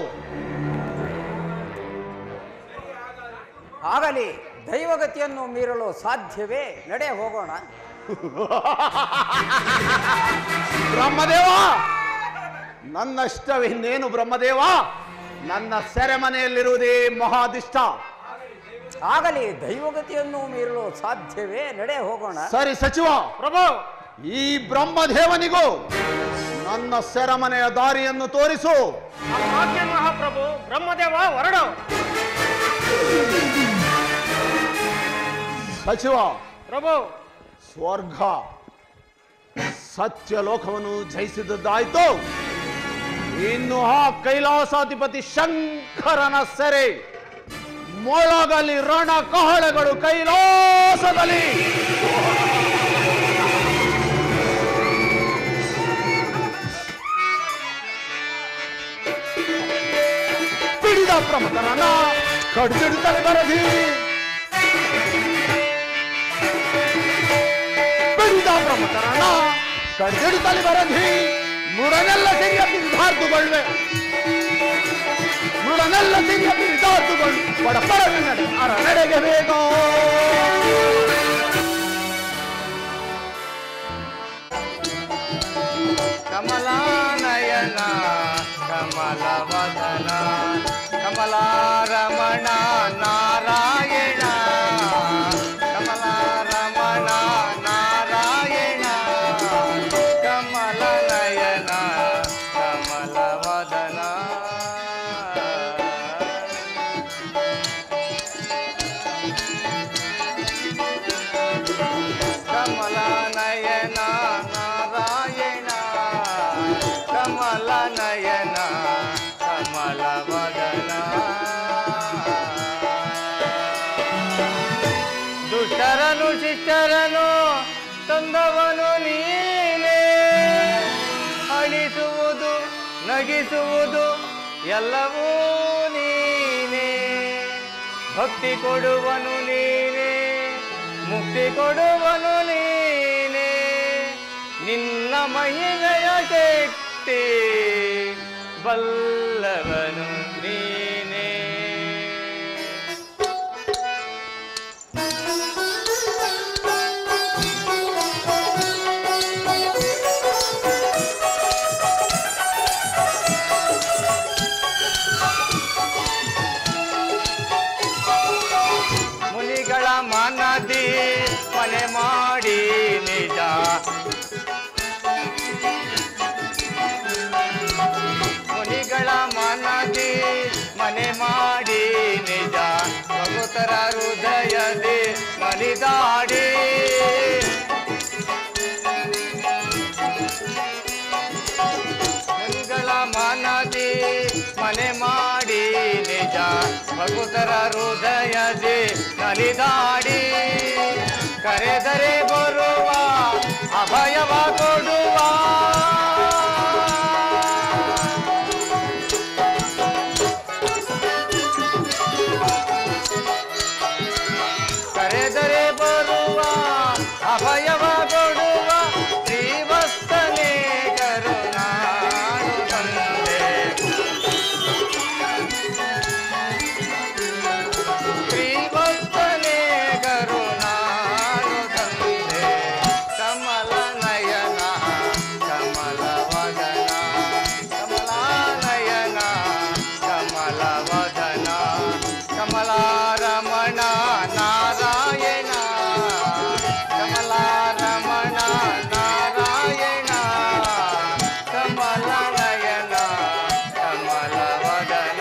ಆಗಲಿ ದೈವಗತಿಯನ್ನು ಮೀರಲು ಸಾಧ್ಯವೇ ನಡೆ ಹೋಗೋಣ ಬ್ರಹ್ಮದೇವ ನನ್ನಷ್ಟವಿನ್ನೇನು ಬ್ರಹ್ಮದೇವ ನನ್ನ ಸೆರೆಮನೆಯಲ್ಲಿರುವುದೇ ಮಹಾದಿಷ್ಟ ಆಗಲಿ ದೈವಗತಿಯನ್ನು ಮೀರಲು ಸಾಧ್ಯವೇ ನಡೆ ಹೋಗೋಣ ಸರಿ ಸಚಿವ ಪ್ರಭು ಈ ಬ್ರಹ್ಮದೇವನಿಗೂ ನನ್ನ ಸೆರೆಮನೆಯ ದಾರಿಯನ್ನು ತೋರಿಸು ಆಜ್ಞೆ ಮಹಾಪ್ರಭು ಬ್ರಹ್ಮದೇವ ಹೊರಡು ಸಚಿವ ಪ್ರಭು ಸ್ವರ್ಗ ಸತ್ಯಲೋಕವನ್ನು ಜಯಿಸಿದ್ದಾಯ್ತು ಇನ್ನು ಆ ಕೈಲಾಸಾಧಿಪತಿ ಶಂಕರನ ಸೆರೆ ಮೊಳಗಲಿ ರಣ ಕಹಳೆಗಳು ಕೈಲಾಸದಲ್ಲಿ ಪಿಡಿದ ಪ್ರಮಥನನ ಕಡಿದಿಡುತ್ತಲೇ ಬರದಿ ಪಿಡಿದ ಪ್ರಮಥನನ ಕಡಿದಿಡುತ್ತಲೇ ಬರದಿ ಮುಡನೆಲ್ಲ ಸಿರಿಯ ಬಿರಿದಾರ್ದುಗೊಳ್ವೆ ಮುಡನೆಲ್ಲ ಸಿರಿಯ ಬಿರಿದಾರ್ದುಗೊಳ್ಳು ಪಡ ಪಡವೆ ನಡೆ ಅರ ನಡೆಗೆ ಬೇಗ ಕಮಲಾನಯನ ಕಮಲವದನ ಕಮಲಾರಮಣ ನಾರಾಯಣ ಕಮಲಾರಮಣ ನಾರಾಯಣ ಕಮಲನಯನ ಕಮಲವದನ ಕಮಲನಯನ ನಾರಾಯಣ ಕಮಲನಯನ ಕಮಲವದನ ದುಷ್ಟರನು ಶಿಷ್ಟರನು ತಂದವನು ನೀನೇ ಅಳಿಸುವುದು ನಗಿಸುವುದು ಎಲ್ಲವೂ ನೀನೇ ಭಕ್ತಿ ಕೊಡುವನು ನೀನೇ ಮುಕ್ತಿ ಕೊಡುವನು ನೀನೇ ನಿನ್ನ ಮಹಿಮೆಯ ಶಕ್ತಿ ಬಲ್ಲವನು ನೀನೇ ಮುನಿಗಳ ಮನದಿ ಮನೆ ಮಾಡಿ ನಿಜ ಮುನಿಗಳ ಮನದಿ ಮನೆ ಮಾಡಿ ನಿಜ ಭಗತರ ಹೃದಯದಿ ಮನಿದಾಡಿ ಮುನಿಗಳ ಮನದಿ ಮನೆ ಮಾಡಿ ನಿಜ ಭಗತರ ಹೃದಯದಿ ನಲಿದಾಡಿ ಕರೆದರೆ ಬರುವ ಅಭಯವ ಕೊಡುವ ಕರೆದರೆ ಬರುವ ಅಭಯವ ಕೊಡುವ ಶ್ರೀವಸ್ತನೇ ಕರುಣಾಳು ತಂದೆ ಶ್ರೀವಸ್ತನೇ ಕರುಣಾಳು ತಂದೆ ಕಮಲ ನಯನ ಕಮಲ ವದನ ಕಮಲ ನಯನ ಕಮಲ ವದನ ಕಮಲಾರಮಣ ನಾರಾಯಣ ಕಮಲಾರಮಣ ನಾರಾಯಣ ಕಮಲ ನಯನ ಕಮಲ ವದನ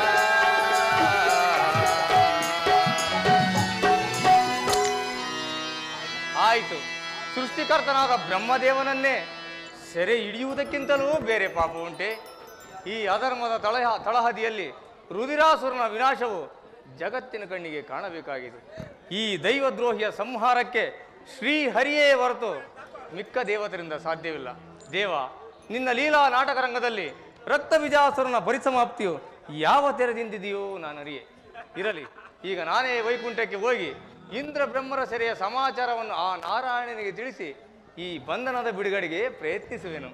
ಆಯಿತು ಸೃಷ್ಟಿಕರ್ತನಾದ ಬ್ರಹ್ಮದೇವನನ್ನೇ ಸೆರೆ ಹಿಡಿಯುವುದಕ್ಕಿಂತಲೂ ಬೇರೆ ಪಾಪ ಉಂಟೆ ಈ ಅಧರ್ಮದ ತಳಹ ತಳಹದಿಯಲ್ಲಿ ರುದಿರಾಸುರನ ವಿನಾಶವು ಜಗತ್ತಿನ ಕಣ್ಣಿಗೆ ಕಾಣಬೇಕಾಗಿದೆ ಈ ದೈವದ್ರೋಹಿಯ ಸಂಹಾರಕ್ಕೆ ಶ್ರೀಹರಿಯೇ ಹೊರತು ಮಿಕ್ಕ ದೇವತರಿಂದ ಸಾಧ್ಯವಿಲ್ಲ ದೇವ ನಿನ್ನ ಲೀಲಾ ನಾಟಕ ರಂಗದಲ್ಲಿ ರಕ್ತ ವಿಜಾಸುರನ ಪರಿಸಮಾಪ್ತಿಯು ಯಾವ ತೆರೆದಿಂದಿದೆಯೋ ನಾನು ಅರಿಯೆ ಇರಲಿ ಈಗ ನಾನೇ ವೈಕುಂಠಕ್ಕೆ ಹೋಗಿ ಇಂದ್ರ ಬ್ರಹ್ಮರ ಸೆರೆಯ ಸಮಾಚಾರವನ್ನು ಆ ನಾರಾಯಣನಿಗೆ ತಿಳಿಸಿ ಈ ಬಂಧನದ ಬಿಡುಗಡೆಗೆ ಪ್ರಯತ್ನಿಸುವೆನು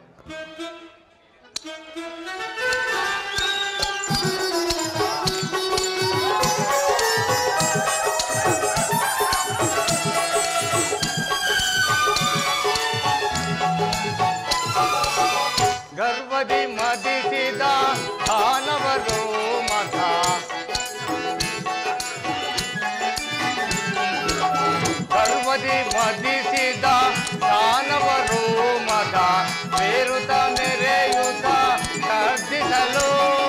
ಗರ್ವದಿ ಮದಿಸಿದ ದಾನವರು ಮತ ಗರ್ವದಿ ಮದಿಸಿದ ದಾನವರು ಮತ ಬೇರುತ ಮೆರೆಯುತ್ತ ಕರ್ದಿಸಲು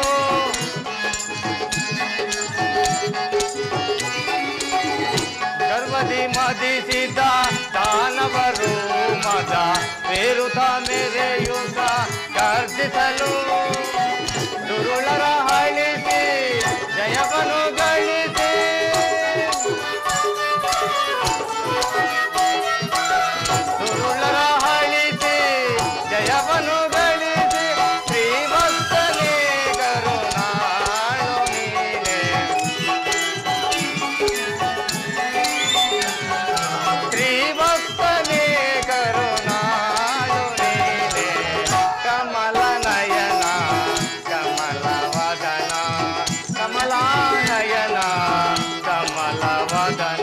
ಗರ್ವದಿ ಮದಿಸಿದ ದಾನವರು ಮದ ಬೇರುತ ಮೆರೆಯುತ್ತ ಗರ್ಜಿಸಲು ದುರುಳರ ಹಳಿಸಿ ಜಯವನು ಗಳಿಸಿ ದುರುಳರ ಹಳಿಸಿ ಜಯವನು ಗಳಿಸಿ ಶ್ರೀವತ್ಸನೇ ಕರುಣಾಳು ನೀನೆ ಶ್ರೀಭಕ್ತನೇ ಕರುಣಾಳು ನೀನೆ ಕಮಲ ನಯನ ಕಮಲ ವದನ ಕಮಲ ನಯನ ಕಮಲ ವದನ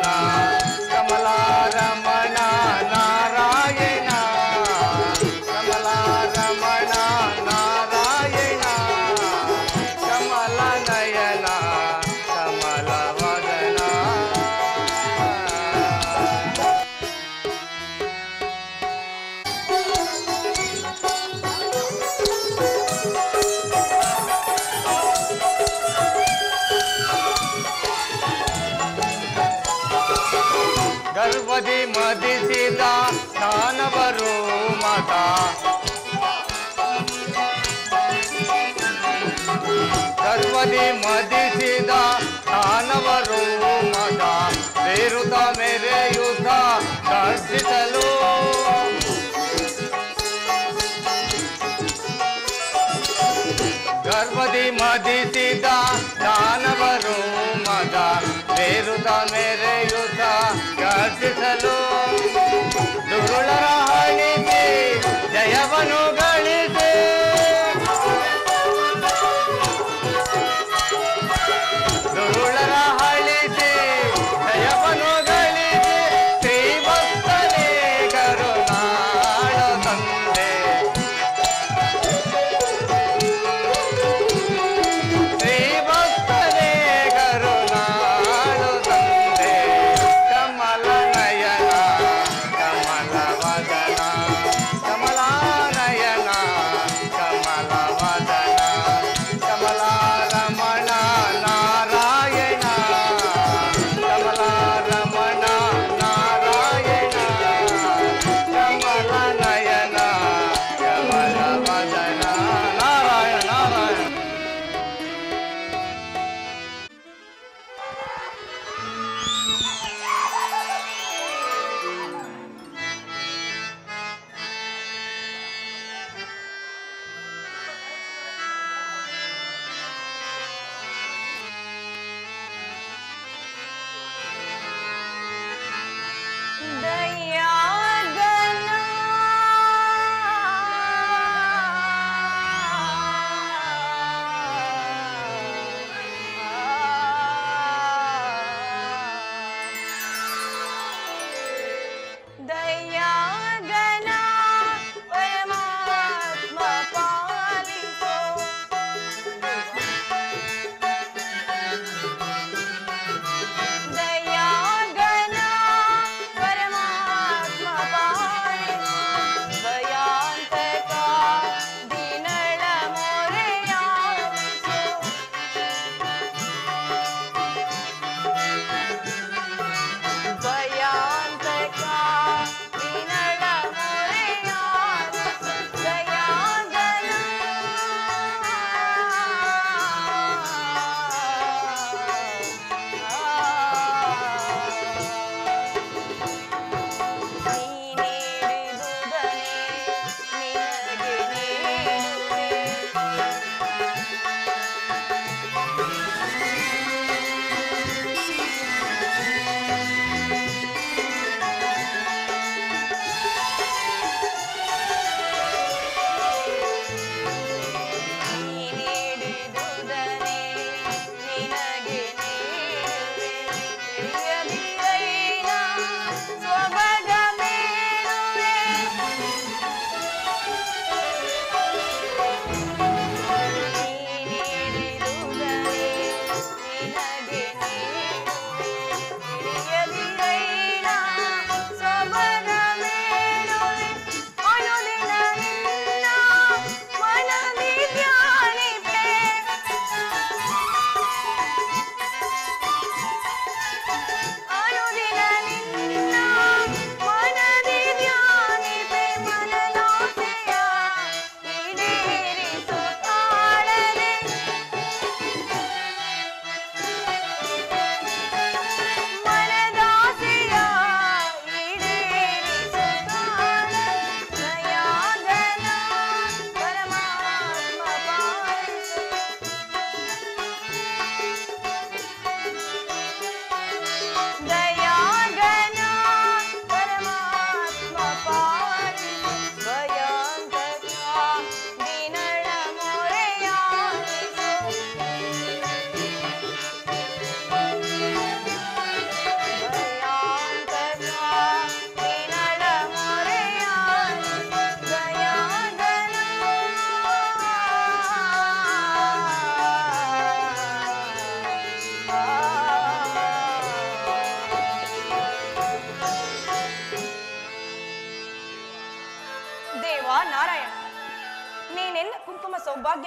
ಕಮಲಾರಮಣ ನಾರಾಯಣ ಕಮಲಾರಮಣ ನಾರಾಯಣ ಕಮಲ ನಯನ ಕಮಲ ವದನ ಗರ್ವದಿ ಮದಿಸಿದ ದಾನವರು ಮತ ಗರ್ವದಿ ಮದಿಸಿದ ದಾನವರು ಮತ ಬೇರುತ ಮೆರೆಯುತ್ತ ಗರ್ಜಿಸಲು ಗರ್ಭದಿ ಮದಿಸಿದ ದಾನವರು ಮದ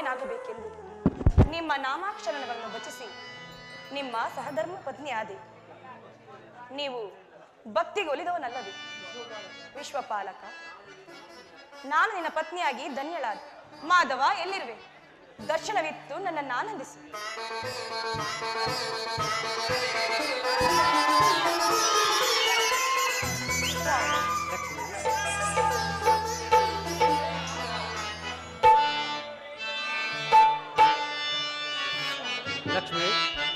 ಮಗಳಾಗಬೇಕೆಂದು ನಿಮ್ಮ ನಾಮಾಕ್ಷರಗಳನ್ನು ವಚಿಸಿ ನಿಮ್ಮ ಸಹಧರ್ಮ ಪತ್ನಿ ಆದೆ ನೀವು ಭಕ್ತಿಗೊಲಿದವನಲ್ಲದೆ ವಿಶ್ವಪಾಲಕ ನಾನು ನಿನ್ನ ಪತ್ನಿಯಾಗಿ ಧನ್ಯಳಾದ ಮಾಧವ ಎಲ್ಲಿರುವೆ ದರ್ಶನವಿತ್ತು ನನ್ನನ್ನು ಆನಂದಿಸು ಲಕ್ಷ್ಮಿ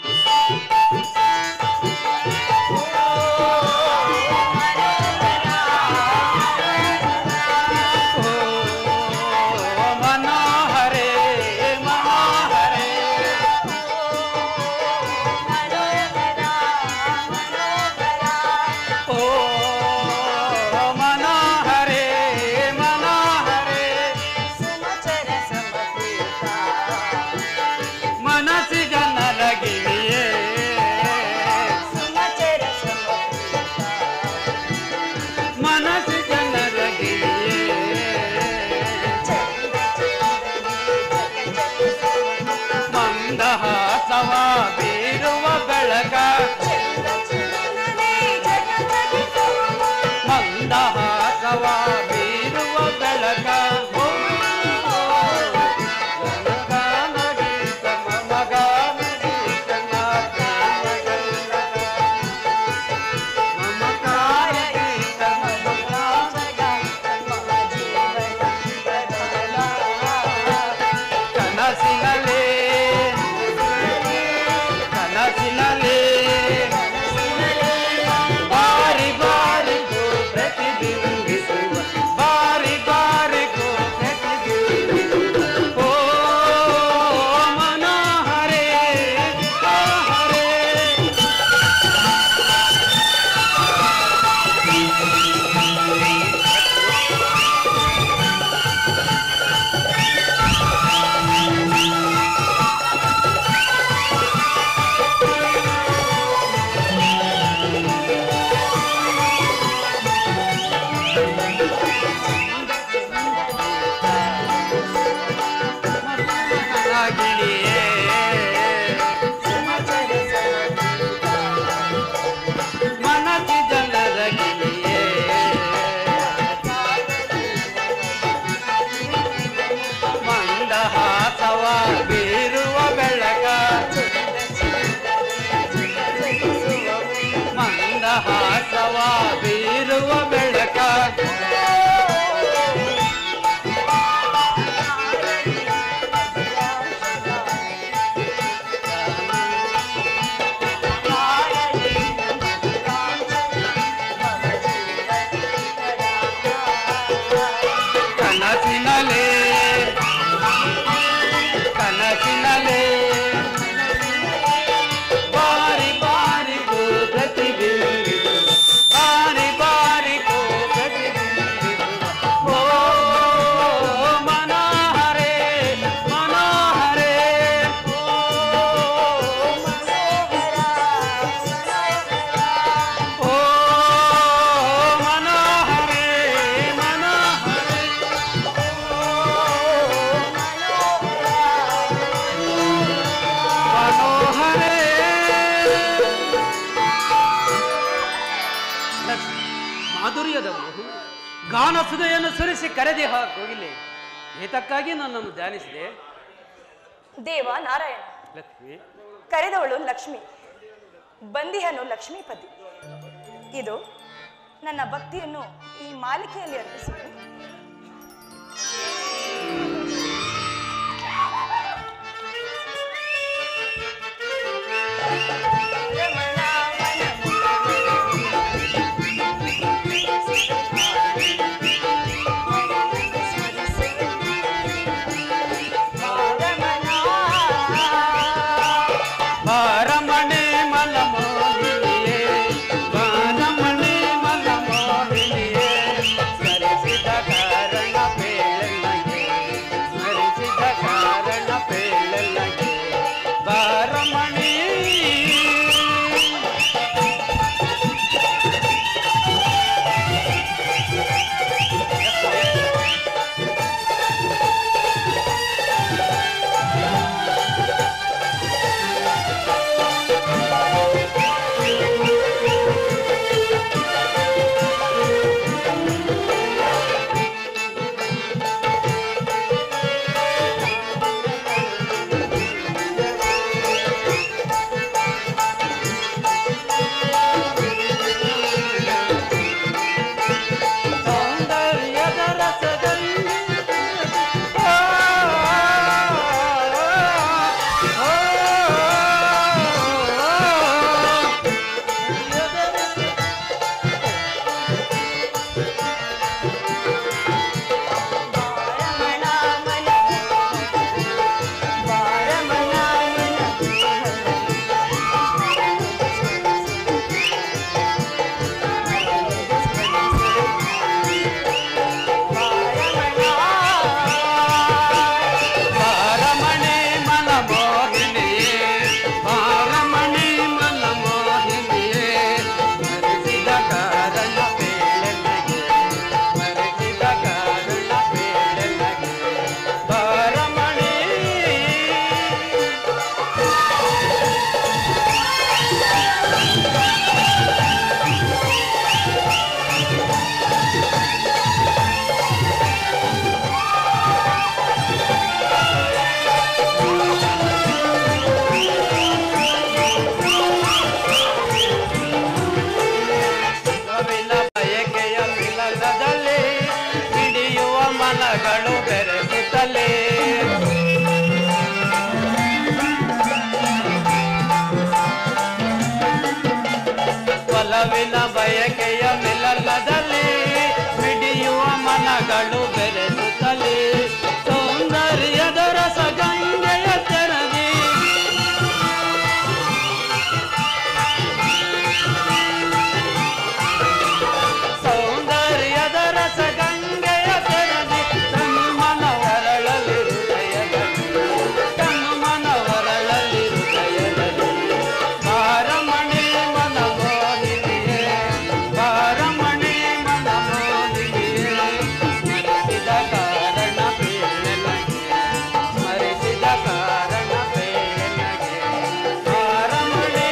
ಮನೋಹರೇ ಮನೋಹರೇ ಓ ಮನೋಹರೇ ಮನೋಹರೇ ಮನಸ್ಸಿಗ ನಲಗಿಯೇ ಮನಸ್ಸಿಗ ನಲಗಿಯೇ ಮಂದಹಾಸವ ಬೀರುವ ಬೆಳಕ ಮಂದಹಾಸವ ಬೀರುವ ಬೆಳಕ ಕನಸಿನಲೇ ಕನಸಿನಲೇ ಬಾರಿ ಬಾರಿಗೂ ಪ್ರತಿಬಿಂಬಿಸುವ ಬಾರಿ ಬಾರಿಗೂ ಪ್ರತಿಬಿಂಬಿಸುವ ಓ ಮನೋಹರೇ ಮನೋಹರೇ ಗಿಳಿಯೇ ಮನಸ್ಸಿ ಜನರ ಗಿಳಿಯೇ ಮಂದಹಾಸವ ಬೀರುವ ಬೆಳಕ ಮಂದಹಾಸವ ಬೀರುವ ಬೆಳಕ ಕನಸಿನಲೇ ಕನಸಿನಲೇ ಬಾರಿ ಬಾರಿಗೂ ಪ್ರತಿಬಿಂಬಿಸುವ ಬಾರಿ ಬಾರಿಗೂ ಪ್ರತಿಬಿಂಬಿಸುವ ಓ ಮನೋಹರೇ ಮನೋಹರೇ ಓ ಮನೋಹರೇ ಮನೋಹರೇ ಮನೋಹರೇ ಮಾಧುರ್ಯದ ಮಹು ಗಾನ ಸುಧೆಯನ್ನು ಸುರಿಸಿ ಕರೆದಿ ಹಾಕೋಗಿಲ್ಲ ಏತಕ್ಕಾಗಿ ನನ್ನನ್ನು ಧ್ಯಾನಿಸಿದೆ ದೇವ ನಾರಾಯಣ ಲಕ್ಷ್ಮಿ ಕರೆದವಳು ಲಕ್ಷ್ಮಿ ಬಂದಿಹನು ಲಕ್ಷ್ಮೀಪತಿ ಇದು ನನ್ನ ಭಕ್ತಿಯನ್ನು ಈ ಮಾಲಿಕೆಯಲ್ಲಿ ಅರ್ಪಿಸುವುದು ಬಾರಮಣೆ ಮಲಮೋಹಿನಿಯೇ ಬಾರಮಣೆ ಮಲಮೋಹಿನಿಯೇ ಸರಿಸಿ ಸಾವಿನ ಬಯಕೆಯ ಮಿಲನದಲ್ಲಿ ಮಿಡಿಯುವ ಮನಗಳು ಬೆರೆಸುತ್ತಲೇ ಸೌಂದರ್ಯದ ರಸ ಗಂಗೆಯ ತೆರದಿ ಸೌಂದರ್ಯದ ರಸ ಗಂಗೆಯ ತೆರದಿ ತನು ಮನವರಳಲಿ ಹೃದಯದಲ್ಲಿ ತನು ಮನವರಳಲಿ ಹೃದಯದಲ್ಲಿ ಬಾರಮಣಿ ಮನಮೋಹಿನಿಯೇ ಬಾರಮಣಿ ಮನಮೋಹಿನಿಯೇ ಮರೆಸಿದ ಕಾರಣ ಬೇಳನಗೆ ಮರೆಸಿದ ಕಾರಣ ಬೇಳನಗೆ ಬಾರಮಣಿ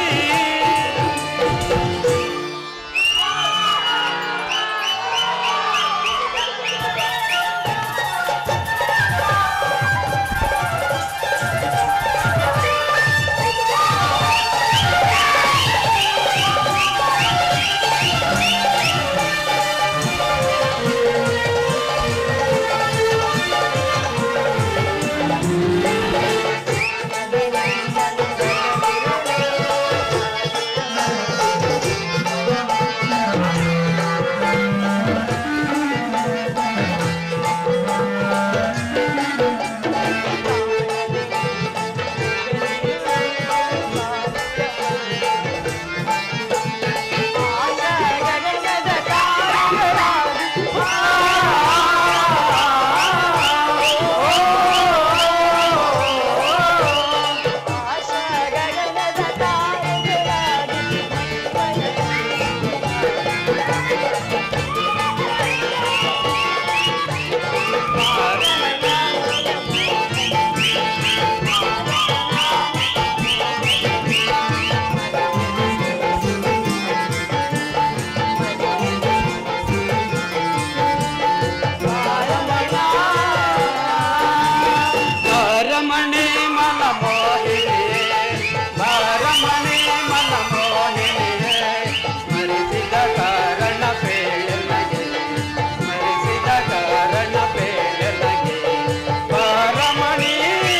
ಬಾರಮಣಿ ಮನ ಮೋಹಿನಿಯೇ ಬಾರಮಣಿ ಮನ ಮೋಹಿನಿಯೇ ಮರೆಸಿದ ಕಾರಣ ಬೇಳನಗೆ ಮರೆಸಿದ ಕಾರಣ ಬೇಳನಗೆ ಬಾರಮಣಿ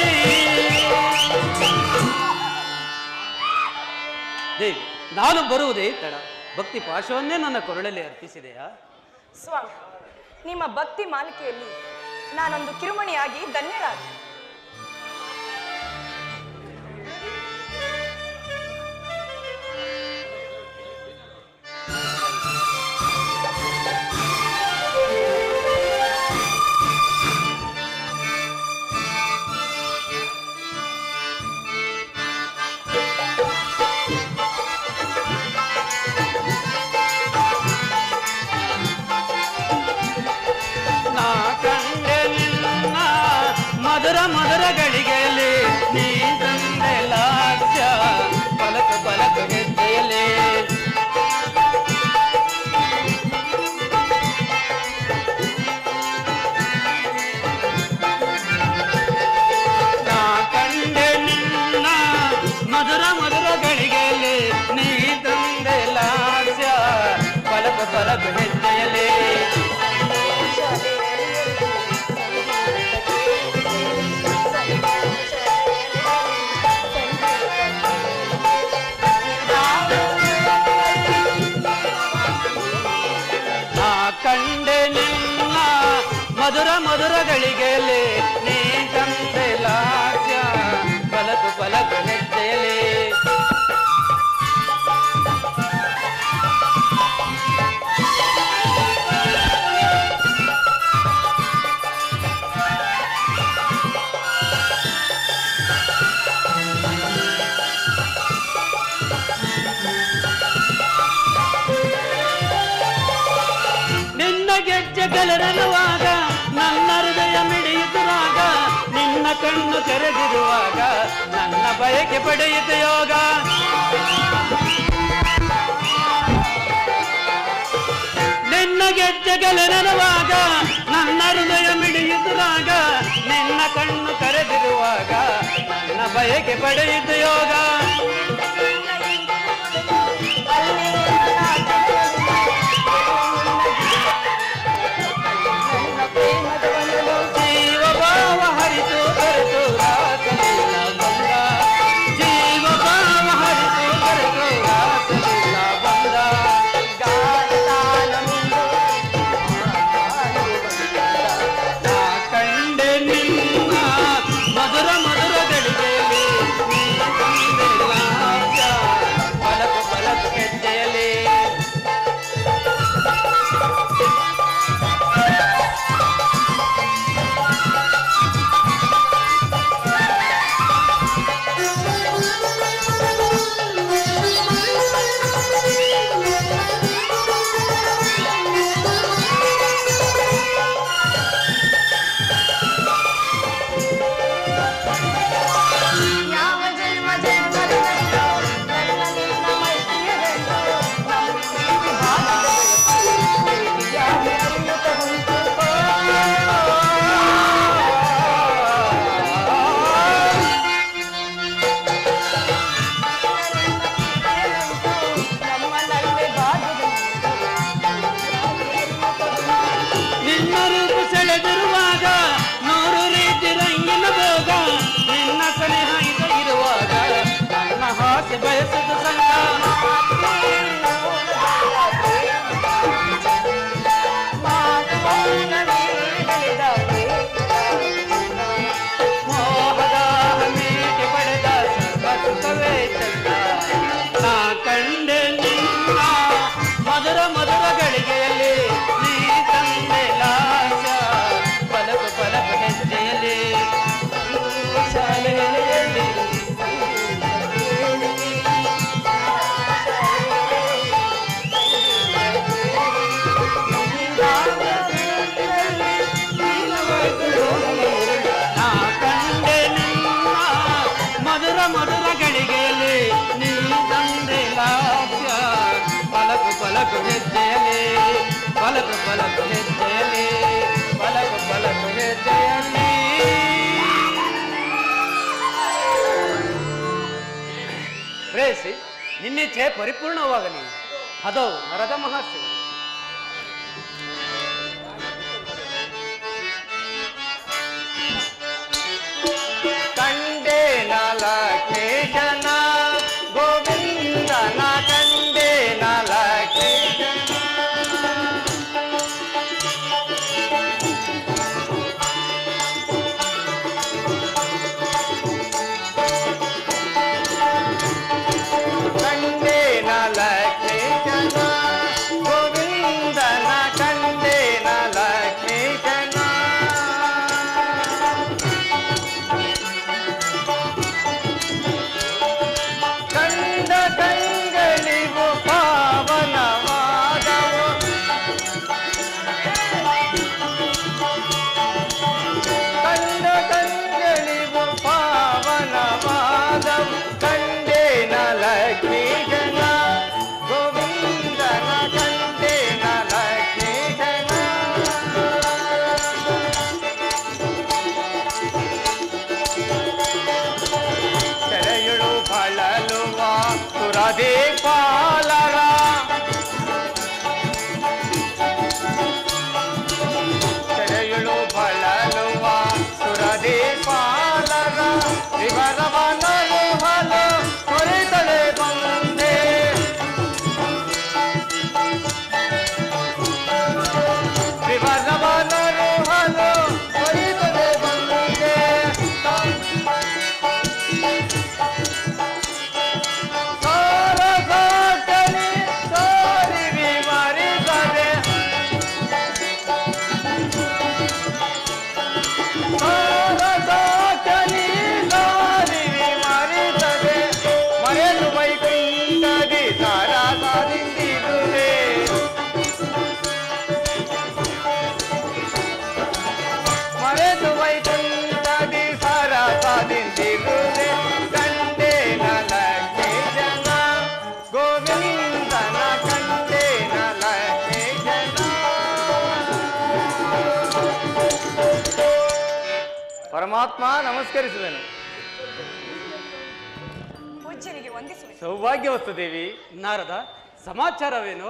ದೇವಿ ನಾನು ಬರುವುದೇ ತಡ ಭಕ್ತಿ ಪಾಶವನ್ನೇ ನನ್ನ ಕೊರಳಲ್ಲಿ ಅರ್ಪಿಸಿದೆಯಾ ಸ್ವಾಮಿ ನಿಮ್ಮ ಭಕ್ತಿ ಮಾಲಿಕೆಯಲ್ಲಿ ನಾನೊಂದು ಕಿರುಮಣಿಯಾಗಿ ಧನ್ಯಳಾದೆ ನಾ ಕಂಡೆ ನಿನ್ನ ಮಧುರ ಮಧುರ ಗಳಿಗೆಯಲ್ಲಿ ನೀ ತಂದೆ ಲಾಸ್ಯ ಪಲಕ ಪಲಕ ಹೆಜ್ಜೆಯಲ್ಲಿ ನಾ ಕಂಡೆ ನಿನ್ನ ಮಧುರ ಮಧುರ ಗಳಿಗೆಯಲ್ಲಿ ನೀ ತಂದೆ ಲಾಸ್ಯ ಪಲಕ ಪಲಕ ಹೆಜ್ಜೆಯಲ್ಲಿ ನಾ ಕಂಡೆ ನಿನ್ನ ಮಧುರ ಮಧುರ ಗಳಿಗೆಯಲ್ಲಿ ನೀ ತಂದೆ ಲಾಸ್ಯ ಪಲಕು ಪಲಕು ಹೆಜ್ಜೆಯಲ್ಲಿ ನಿನ್ನ ಗೆಜ್ಜೆ ಗಲರಲುವಾಗ ನನ್ನ ಹೃದಯ ಮಿಡಿಯುತ್ತಿರುವಾಗ ನಿನ್ನ ಕಣ್ಣು ತೆರೆದಿರುವಾಗ ನನ್ನ ಬಯಕೆ ಪಡೆಯಿತು ಯೋಗ ನಿನ್ನ ಗೆಜ್ಜೆ ಗಲರಲುವಾಗ ನನ್ನ ಹೃದಯ ಮಿಡಿಯುತ್ತಿರುವಾಗ ನಿನ್ನ ಕಣ್ಣು ಕರೆದಿರುವಾಗ ನನ್ನ ಬಯಕೆ ಪಡೆಯಿತು ಯೋಗ ಜೀವ ಭಾವ ಹರಿತು ಕರೆತು ರಾಸಲೀಲ ಬಂದ ಜೀವ ಭಾವ ಹರಿತು ಕರೆತು ರಾಸಲೀಲ ಬಂದ ಯಾವ ಜನ್ಮ ಜನ್ಮದಲ್ಲೋ ನನ್ನ ನಿನ್ನ ಮೈತ್ರಿಯ ಗಂಟು ನಮ್ಮ ಪ್ರೀತಿ ಬಾಳದ ಬೆಳಕು ಪ್ರೀತಿಯಾಗಿ ಅರಿಯುತ್ತ ಹೊಂಟು ನಮ್ಮ ನಡುವೆ ಬಾಗಿದ ನಿನ್ನ ರೂಪು ಸೆಳೆದಿರುವಾಗ ನೂರು ರೀತಿ ರಂಗಿನ ಭೋಗ ನಿನ್ನ ಸನಿಹ ಇದು ಇರುವಾಗ ನನ್ನ ಹಾಸ್ಯ ಬಯಸಿದ ಸಂಗ ಮೋಹದ ಹಮ್ಮಿಗೆ ಪಡೆದ ಸರ್ವ ಸುಖವೇ ಚಂದ ನಾ ಕಂಡೆ ನಿನ್ನ ಮಧುರ ಮಧುರ ಗಳಿಗೆಯಲ್ಲಿ ನೀ ತಂದೆ ಲಾಶ ಪಲಕ ಪಲಕ ಹೆಜ್ಜೆಯಲ್ಲಿ ಶಾಲೆಯಲ್ಲಿ ನಾ ಕಂಡೆ ನಿನ್ನ ಮಧುರ ಮಧುರ ಗಳಿಗೆಯಲ್ಲಿ ನೀ ತಂದೆ ಲಾಸ್ಯ ಪಲಕು ಪಲಕು ಹೆಜ್ಜೆಯಲ್ಲಿ ಪಲಕು ಪಲಕು ಹೆಜ್ಜೆಯಲ್ಲಿ ಪಲಕು ಪಲಕು ಹೆಜ್ಜೆಯಲ್ಲಿ ರೇಸಿ ನಿನ್ನಿಚ್ಛೆ ಪರಿಪೂರ್ಣವಾಗಲಿ ಅದೋ ನರದ ಮಹರ್ಷಿ ಕಂಡೆ ನಲಕೇಶನ ಗೋವಿಂದನ ಕಂಡೆ ನಲಕೇಶನ ಕಂಡೆ ನಲಕೇಶನ ಗೋವಿಂದನ ಕಂಡೆ ನಲಕೇಶನ ಕಂಡ ಕಂಗಳಿಗೂ ಪಾವನವಾದವು ಕಂಡ ಕಂಗಳಿಗೂ ಪಾವನವಾದವು ಕಂಡೇ ಲಕ್ಷ್ಮೀ ಜನ ಗೋವಿಂದನ ಕಂಡೇ ಲಕ್ಷ್ಮೀ ಜನ ಸೆರೆಯುಳು ಬಳಲುವ ಸುರದೇ ಪಾಲರ ಸೆರೆಯುಳು ಬಳಲುವ ಸುರದೇ ಪಾಲರ ವಿವರವನಲು ಹಲು ಕೊರೆತಲೆ ಬಂದೆ ವಿವರವನಲು ಹಲು ಕೊರೆತಲೆ ಬಂದೆ ಸಾರಸಾಟನೆ ಸಾರಿ ವಿವರಿಸದೆ ಸಾರಸಾಟನೆ ಸಾರಿ ವಿವರಿಸದೆ ಮರೆತು ವೈಕುಂಠದಿ ಸಾರಾಸಾದಿಂದಿರುವೆ ಮರೆತು ವೈಕುಂಠದಿ ಸಾರಾಸಾದಿಂದಿರುವೆ ಕಂಡೆ ನಲಕ್ಕೆ ಜನ ಗೋವಿಂದನ ಕಂಡೆ ನಲಕ್ಕೆ ಜನ ಪರಮಾತ್ಮ ನಮಸ್ಕರಿಸುವೆನು ಪೂಜ್ಯನಿಗೆ ವಂದಿಸುವೆ ಸೌಭಾಗ್ಯವಸ್ತು ದೇವಿ ನಾರದ ಸಮಾಚಾರವೇನು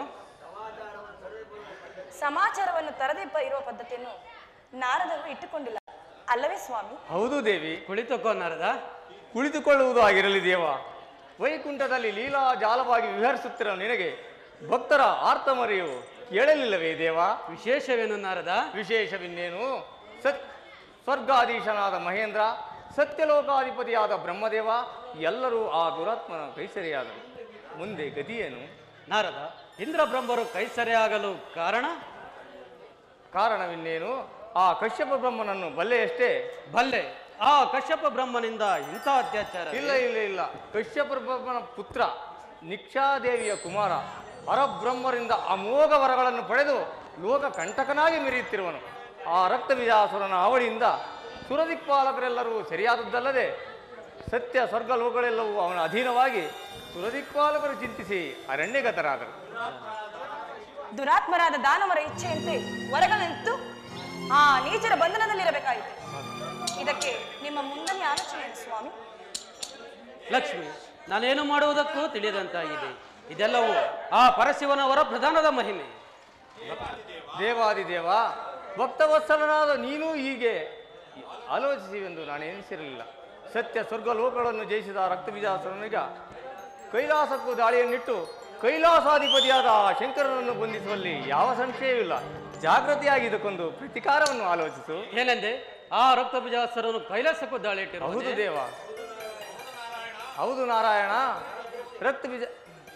ಸಮಾಚಾರವನ್ನು ತರದೆ ಪ- ಇರುವ ಪದ್ಧತಿಯನ್ನು ನಾರದರು ಇಟ್ಟುಕೊಂಡಿಲ್ಲ ಅಲ್ಲವೇ ಸ್ವಾಮಿ ಹೌದು ದೇವಿ ಕುಳಿತುಕೋ ನಾರದ ಕುಳಿತುಕೊಳ್ಳುವುದು ಆಗಿರಲಿ ದೇವ ವೈಕುಂಠದಲ್ಲಿ ಲೀಲಾ ಜಾಲವಾಗಿ ವಿಹರಿಸುತ್ತಿರುವ ನಿನಗೆ ಭಕ್ತರ ಆರ್ತಮರೆಯು ಕೇಳಲಿಲ್ಲವೇ ದೇವ ವಿಶೇಷವೇನು ನಾರದ ವಿಶೇಷವಿನ್ನೇನು ಸತ್ ಸ್ವರ್ಗಾಧೀಶನಾದ ಮಹೇಂದ್ರ ಸತ್ಯಲೋಕಾಧಿಪತಿಯಾದ ಬ್ರಹ್ಮದೇವ ಎಲ್ಲರೂ ಆ ದುರಾತ್ಮನ ಕೈಸರಿಯಾದರು ಮುಂದೆ ಗತಿಯೇನು ನಾರದ ಇಂದ್ರ ಬ್ರಹ್ಮರು ಕೈಸರೆಯಾಗಲು ಕಾರಣ ಕಾರಣವಿನ್ನೇನು ಆ ಕಶ್ಯಪ ಬ್ರಹ್ಮನನ್ನು ಬಲ್ಲೆಯಷ್ಟೇ ಬಲ್ಲೆ ಆ ಕಶ್ಯಪ ಬ್ರಹ್ಮನಿಂದ ಇಂಥ ಅತ್ಯಾಚಾರ ಇಲ್ಲ ಇಲ್ಲ ಇಲ್ಲ ಕಶ್ಯಪ ಬ್ರಹ್ಮನ ಪುತ್ರ ನಿಕ್ಷಾದೇವಿಯ ಕುಮಾರ ಹರಬ್ರಹ್ಮರಿಂದ ಅಮೋಘ ವರಗಳನ್ನು ಪಡೆದು ಲೋಕ ಕಂಟಕನಾಗಿ ಮೆರೆಯುತ್ತಿರುವನು ಆ ರಕ್ತ ವಿಜಾಸುರನ ಅವಳಿಯಿಂದ ಸುರದಿಕ್ಪಾಲಕರೆಲ್ಲರೂ ಸರಿಯಾದದ್ದಲ್ಲದೆ ಸತ್ಯ ಸ್ವರ್ಗ ಲೋಕಗಳೆಲ್ಲವೂ ಅವನ ಅಧೀನವಾಗಿ ಸುರದಿಕ್ಪಾಲಕರು ಚಿಂತಿಸಿ ಅರಣ್ಯಗತರಾದರು ದುರಾತ್ಮರಾದ ದಾನವರ ಇಚ್ಛೆಯಂತೆ ಹೊರಗಲಿತ್ತು ಆ ನೀಚರ ಬಂಧನದಲ್ಲಿರಬೇಕಾಯಿತು ಇದಕ್ಕೆ ನಿಮ್ಮ ಮುಂದನೆ ಆಲೋಚನೆ ಏನು ಸ್ವಾಮಿ ಲಕ್ಷ್ಮಿ ನಾನೇನು ಮಾಡುವುದಕ್ಕೂ ತಿಳಿಯದಂತಾಗಿದೆ ಇದೆಲ್ಲವೂ ಆ ಪರಶಿವನವರ ಪ್ರಧಾನದ ಮಹಿಮೆ ದೇವಾದಿದೇವ ಭಕ್ತವತ್ಸಲನಾದ ನೀನು ಹೀಗೆ ಆಲೋಚಿಸಿವೆಂದು ನಾನು ಎನಿಸಿರಲಿಲ್ಲ ಸತ್ಯ ಸ್ವರ್ಗ ಲೋಕಗಳನ್ನು ಜಯಿಸಿದ ರಕ್ತಬೀಜಾಸುರನಿಗ ಕೈಲಾಸಕ್ಕೂ ದಾಳಿಯನ್ನಿಟ್ಟು ಕೈಲಾಸಾಧಿಪತಿಯಾದ ಆ ಶಂಕರನನ್ನು ಬಂಧಿಸುವಲ್ಲಿ ಯಾವ ಸಂಶಯವಿಲ್ಲ ಜಾಗೃತಿಯಾಗಿ ಇದಕ್ಕೊಂದು ಪ್ರತಿಕಾರವನ್ನು ಆಲೋಚಿಸು ಏನೆಂದೆ ಆ ರಕ್ತ ಬೀಜಾಸರನು ಕೈಲಾಸಕ್ಕೂ ದಾಳಿ ಹೌದು ಇಟ್ಟಿರುವುದು ದೇವ ಹೌದು ನಾರಾಯಣ ರಕ್ತ ಬೀಜ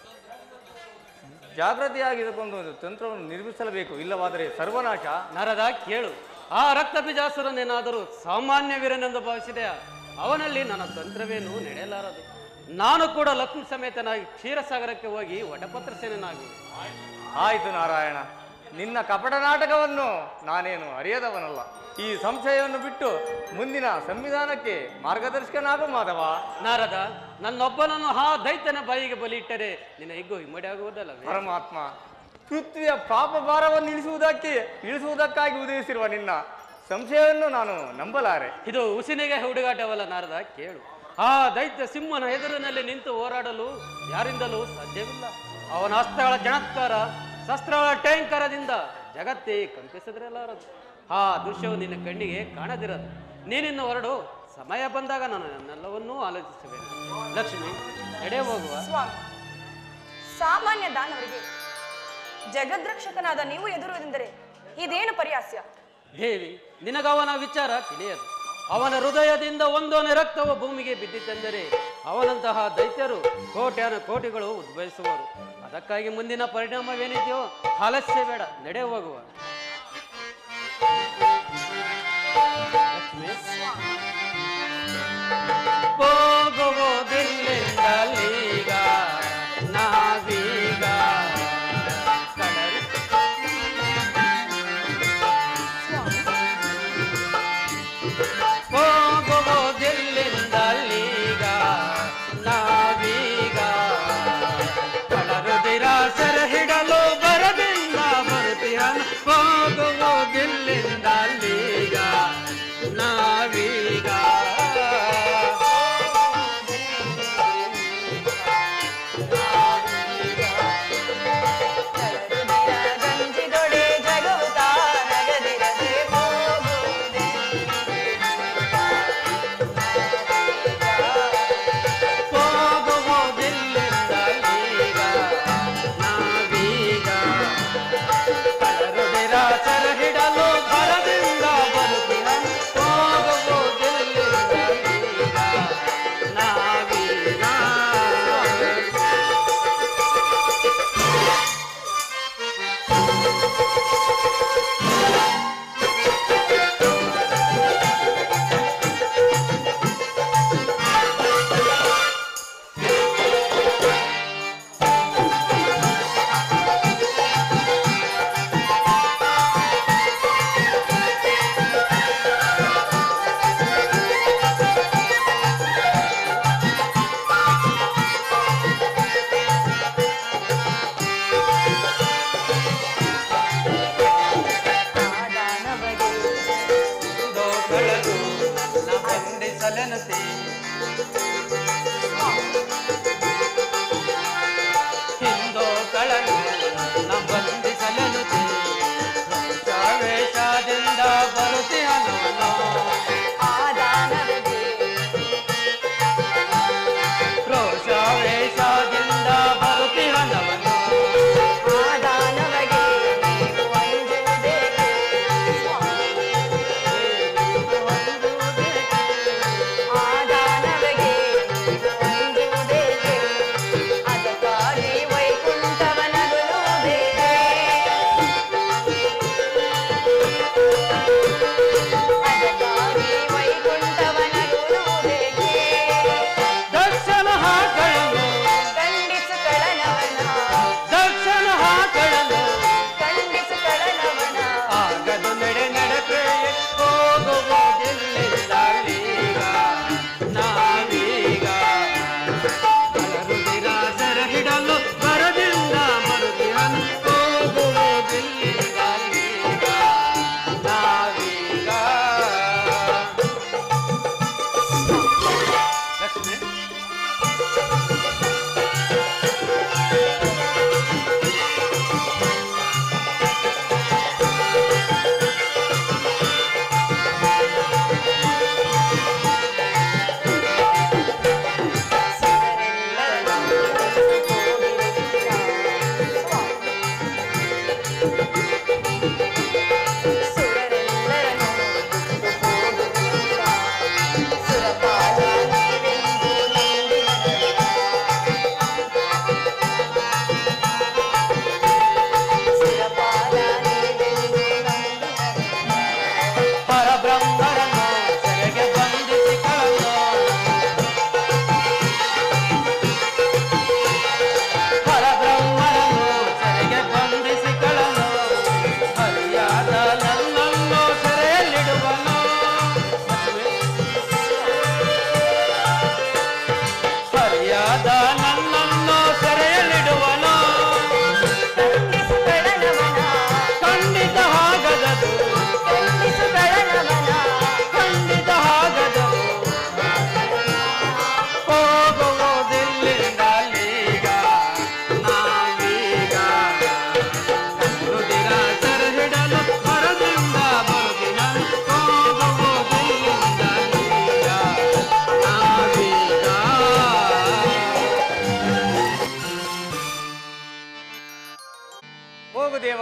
ಜಾಗೃತಿಯಾಗಿ ಇದಕ್ಕೊಂದು ತಂತ್ರವನ್ನು ನಿರ್ಮಿಸಲೇಬೇಕು ಇಲ್ಲವಾದರೆ ಸರ್ವನಾಶ ನರದ ಕೇಳು ಆ ರಕ್ತ ಬೀಜಾಸುರನೇನಾದರೂ ಸಾಮಾನ್ಯ ವೀರನೆಂದು ಭಾವಿಸಿದೆಯಾ ಅವನಲ್ಲಿ ನನ್ನ ತಂತ್ರವೇನು ನಡೆಯಲಾರದು ನಾನು ಕೂಡ ಲಕ್ಷ್ಮಿ ಸಮೇತನಾಗಿ ಕ್ಷೀರಸಾಗರಕ್ಕೆ ಹೋಗಿ ವಟಪತ್ರ ಸೇನೆನಾಗಿ ಆಯಿತು ನಾರಾಯಣ ನಿನ್ನ ಕಪಟ ನಾಟಕವನ್ನು ನಾನೇನು ಅರಿಯದವನಲ್ಲ ಈ ಸಂಶಯವನ್ನು ಬಿಟ್ಟು ಮುಂದಿನ ಸಂವಿಧಾನಕ್ಕೆ ಮಾರ್ಗದರ್ಶಕನಾಗು ಮಾಧವ ನಾರದ ನನ್ನೊಬ್ಬನನ್ನು ಆ ದೈತ್ಯನ ಬಾಯಿಗೆ ಬಲಿ ಇಟ್ಟರೆ ನಿನ್ನ ಹಿಗ್ಗು ಹಿಮ್ಮಡಿ ಆಗುವುದಲ್ಲವೇ ಪರಮಾತ್ಮ ಪೃಥ್ವಿಯ ಪಾಪ ಭಾರವನ್ನು ಇಳಿಸುವುದಕ್ಕೆ ಇಳಿಸುವುದಕ್ಕಾಗಿ ಉದಯಿಸಿರುವ ನಿನ್ನ ಸಂಶಯವನ್ನು ನಾನು ನಂಬಲಾರೆ ಇದು ಉಸಿನಿಗೆ ಹುಡುಗಾಟವಲ್ಲ ನಾರದ ಕೇಳು ಆ ದೈತ್ಯ ಸಿಂಹನ ಎದುರಿನಲ್ಲಿ ನಿಂತು ಹೋರಾಡಲು ಯಾರಿಂದಲೂ ಸಾಧ್ಯವಿಲ್ಲ ಅವನ ಅಸ್ತ್ರಗಳ ಜಣತ್ಕಾರ ಶಸ್ತ್ರಗಳ ಟೇಂಕರದಿಂದ ಜಗತ್ತೇ ಕಂಪಿಸದಿರಲಾರದು ಆ ದೃಶ್ಯವು ನಿನ್ನ ಕಣ್ಣಿಗೆ ಕಾಣದಿರದು ನೀನಿನ್ನು ಹೊರಡು ಸಮಯ ಬಂದಾಗ ನಾನು ನನ್ನೆಲ್ಲವನ್ನೂ ಆಲೋಚಿಸುವೆನು ಲಕ್ಷ್ಮಿ ಎಡೆ ಹೋಗುವ ಸ್ವಾಮಿ ಸಾಮಾನ್ಯ ದಾನವರಿಗೆ ಜಗದ್ರಕ್ಷಕನಾದ ನೀವು ಎದುರುವುದೆಂದರೆ ಇದೇನು ಪರಿಹಾಸ್ಯ ದೇವಿ ನಿನಗವನ ವಿಚಾರ ತಿಳಿಯದು ಅವನ ಹೃದಯದಿಂದ ಒಂದೊಂದು ರಕ್ತವು ಭೂಮಿಗೆ ಬಿದ್ದಿತೆಂದರೆ ಅವನಂತಹ ದೈತ್ಯರು ಕೋಟ್ಯಾನ ಕೋಟಿಗಳು ಉದ್ಭವಿಸುವರು ಅದಕ್ಕಾಗಿ ಮುಂದಿನ ಪರಿಣಾಮವೇನಿದೆಯೋ ಆಲಸ್ಯ ಬೇಡ ನಡೆ ಹೋಗುವ ಲಕ್ಷ್ಮಿ ಹೋಗುವುದಿಲ್ಲಿಂದಲೀಗ ನಾವೀಗ ಕಡಲು ಹೋಗುವುದಿಲ್ಲಿಂದಲೀಗ ನಾವೀಗ ಕಳರುದಿರ ಸೆರೆ ಹಿಡಲು ಬರದಿಂದ ಬರುತ್ತೀಯ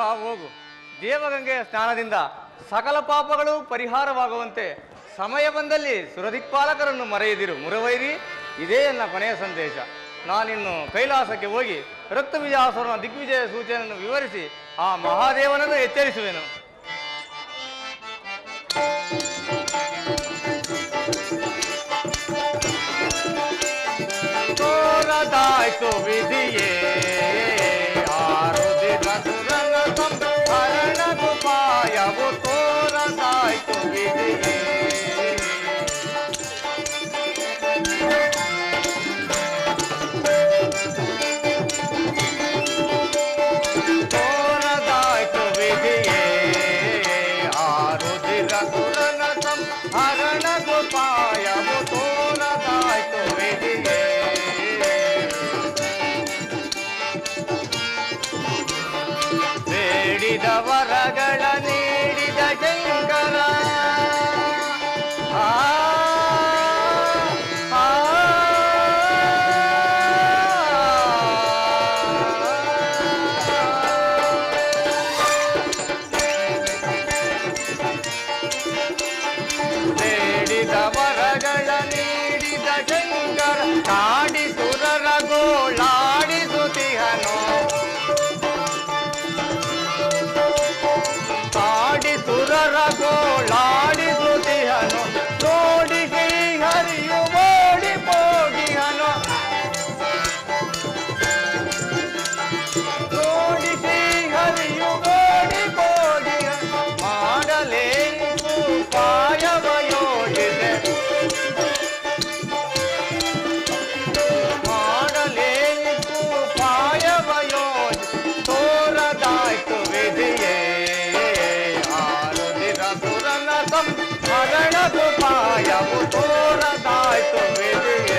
ಹೋಗು ದೇವಗಂಗೆಯ ಸ್ನಾನದಿಂದ ಸಕಲ ಪಾಪಗಳು ಪರಿಹಾರವಾಗುವಂತೆ ಸಮಯ ಬಂದಲ್ಲಿ ಸುರದಿಕ್ಪಾಲಕರನ್ನು ಮರೆಯದಿರು ಮುರವೈರಿ ಇದೇ ನನ್ನ ಕೊನೆಯ ಸಂದೇಶ ನಾನಿನ್ನು ಕೈಲಾಸಕ್ಕೆ ಹೋಗಿ ರಕ್ತಬೀಜಾಸುರನ ದಿಗ್ವಿಜಯ ಸೂಚನೆಯನ್ನು ವಿವರಿಸಿ ಆ ಮಹಾದೇವನನ್ನು ಎಚ್ಚರಿಸುವೆನು ತೋರದಾಯ್ತು ವಿಧಿಯೇ ಆರುದಿನ ಸುರನ ಸಂಹರಣದುಪಾಯವು ತೋರದಾಯ್ತು ವಿಧಿಯೇ ತೋರದಾಯ್ತು ವಿಧಿಯೇ ಆರುದಿನ ಸುರನ ಸಂಹರಣದುಪಾಯವು ತೋರದಾಯ್ತು ವಿಧಿಯೇ ಬೇಡಿದ ವರಗಳ ನೀಡಿದ ಶಂಕರ ಆ, ಆ, ಬೇಡಿದ ವರಗಳ ನೀಡಿದ ಶಂಕರ ಕಾಡಿಸುರರ ಗೋಳಾಡಿಸುತ್ತಿಹನು ಕಾಡಿಸುರರ ಗೋಳಾಡಿಸುತ್ತಿಹನು ನೋಡಿ ಹರಿಯು ಓಡಿ ಹೋಗಿಹನು ನೋಡಿ ಹರಿಯು ಓಡಿ ಹೋಗಿಹನು ಮಾಡಲೇನು ಉಪಾಯವ ಯೋಜಿದೆ ಮಾಡಲೇನು ಉಪಾಯವ ಯೋಜಿ ತೋರದಾಯ್ತು ವಿಧಿಯೇ ಆರುದಿನ ಸುರನ ಸಂಹರಣದುಪಾಯವು ತೋರದಾಯ್ತು ವಿಧಿಯೇ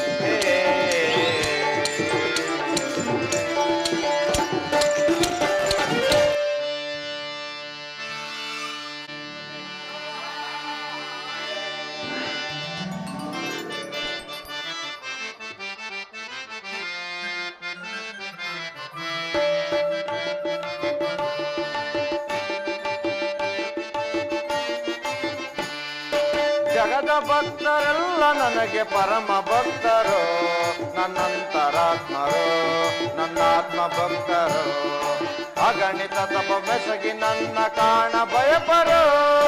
ಜಗದ ಭಕ್ತರೆಲ್ಲ ನನಗೆ ಪರಮ ಭಕ್ತರು ನನ್ನಂತರಾತ್ಮರು ನನ್ನಾತ್ಮ ಭಕ್ತರು ಅಗಣಿತ ತಪ ಬೆಸಗಿ ನನ್ನ ಕಾಣ ಭಯಪರು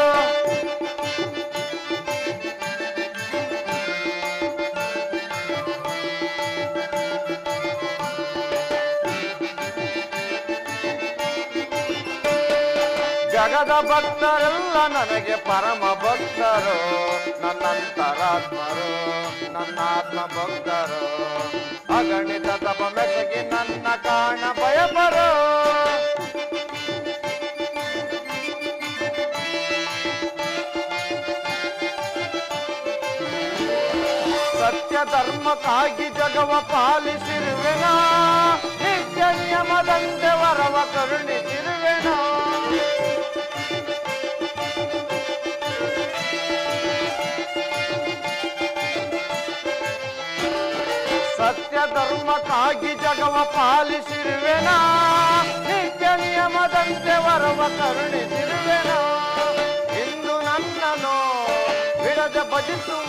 ಜಗದ ಭಕ್ತರೆಲ್ಲ ನನಗೆ ಪರಮ ಭಕ್ತರು ನನ್ನಂತರಾತ್ಮರು ನನ್ನಾತ್ಮ ಭಕ್ತರು ಅಗಣಿತ ತಪ ಮೆಸಗಿ ನನ್ನ ಕಾಣ ಭಯಪರು ಸತ್ಯ ಧರ್ಮಕ್ಕಾಗಿ ಜಗವ ಪಾಲಿಸಿರುವೆನ ನಿತ್ಯ ನಿಯಮದಂತೆ ವರವ ಕರುಣಿಸಿರುವೆನ ಸತ್ಯ ಧರ್ಮಕ್ಕಾಗಿ ಜಗವ ಪಾಲಿಸಿರುವೆನ ನಿತ್ಯ ನಿಯಮದಂತೆ ವರವ ಕರುಣಿಸಿರುವೆನ ಇಂದು ನನ್ನನ್ನು ಬಿಡದೆ ಭಜಿಸುವ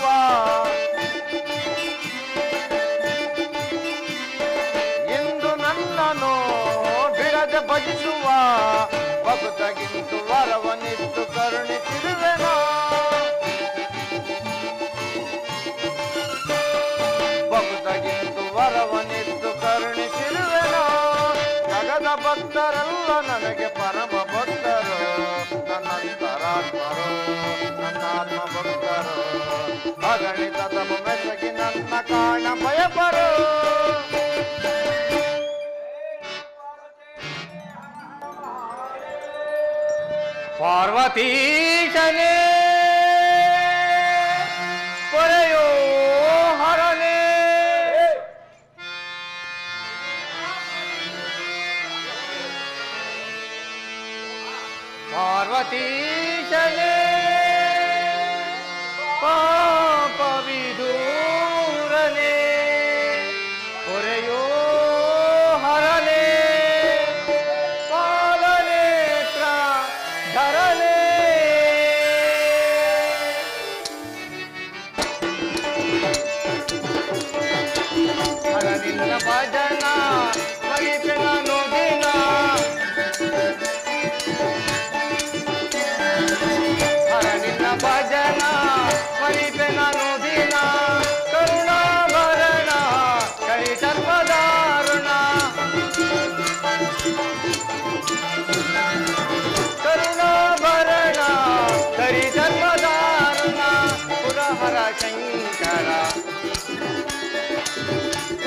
ಇಂದು ನನ್ನನ್ನು ಬಿಡದೆ ಭಜಿಸುವ ಭಕ್ತಗಿಂತು ವರವನಿತ್ತು ಕರುಣಿಸಿರುವೆನ ಭಕ್ತಗಿಂತು ವರವನಿತ್ತು ಕರುಣಿಸಿರುವೆನ ಜಗದ ಭಕ್ತರೆಲ್ಲ ನನಗೆ ಪರಮ ಭಕ್ತರು ನನ್ನಂತರಾತ್ಮರು ನನ್ನಾತ್ಮ ಭಕ್ತರು ಅಗಣಿತ ತಮ ಮೆಸಗಿ ನನ್ನ ಕಾಣ ಭಯಪರು ಪಾರ್ವತೀಶನೇ ಪೊರೆಯೋ ಹರನೇ ಪಾರ್ವತೀಶನೇ ಪಾಪವಿದೂರನೇ ಪೊರೆಯೋ ಹರನೇ ಪಾಲನೆ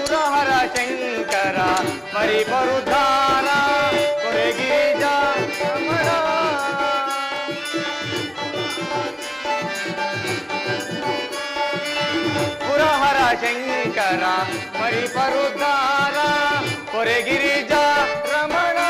ಪುರಹರ ಶಂಕರ ಮರಿ ಬರುಧಾರ ಕೊರೆಗೀಜ ರಮಣ ಪುರಹರ ಶಂಕರ ಮರಿ ಪರುಧಾರ ಕೊರೆಗಿರಿಜ ರಮಣ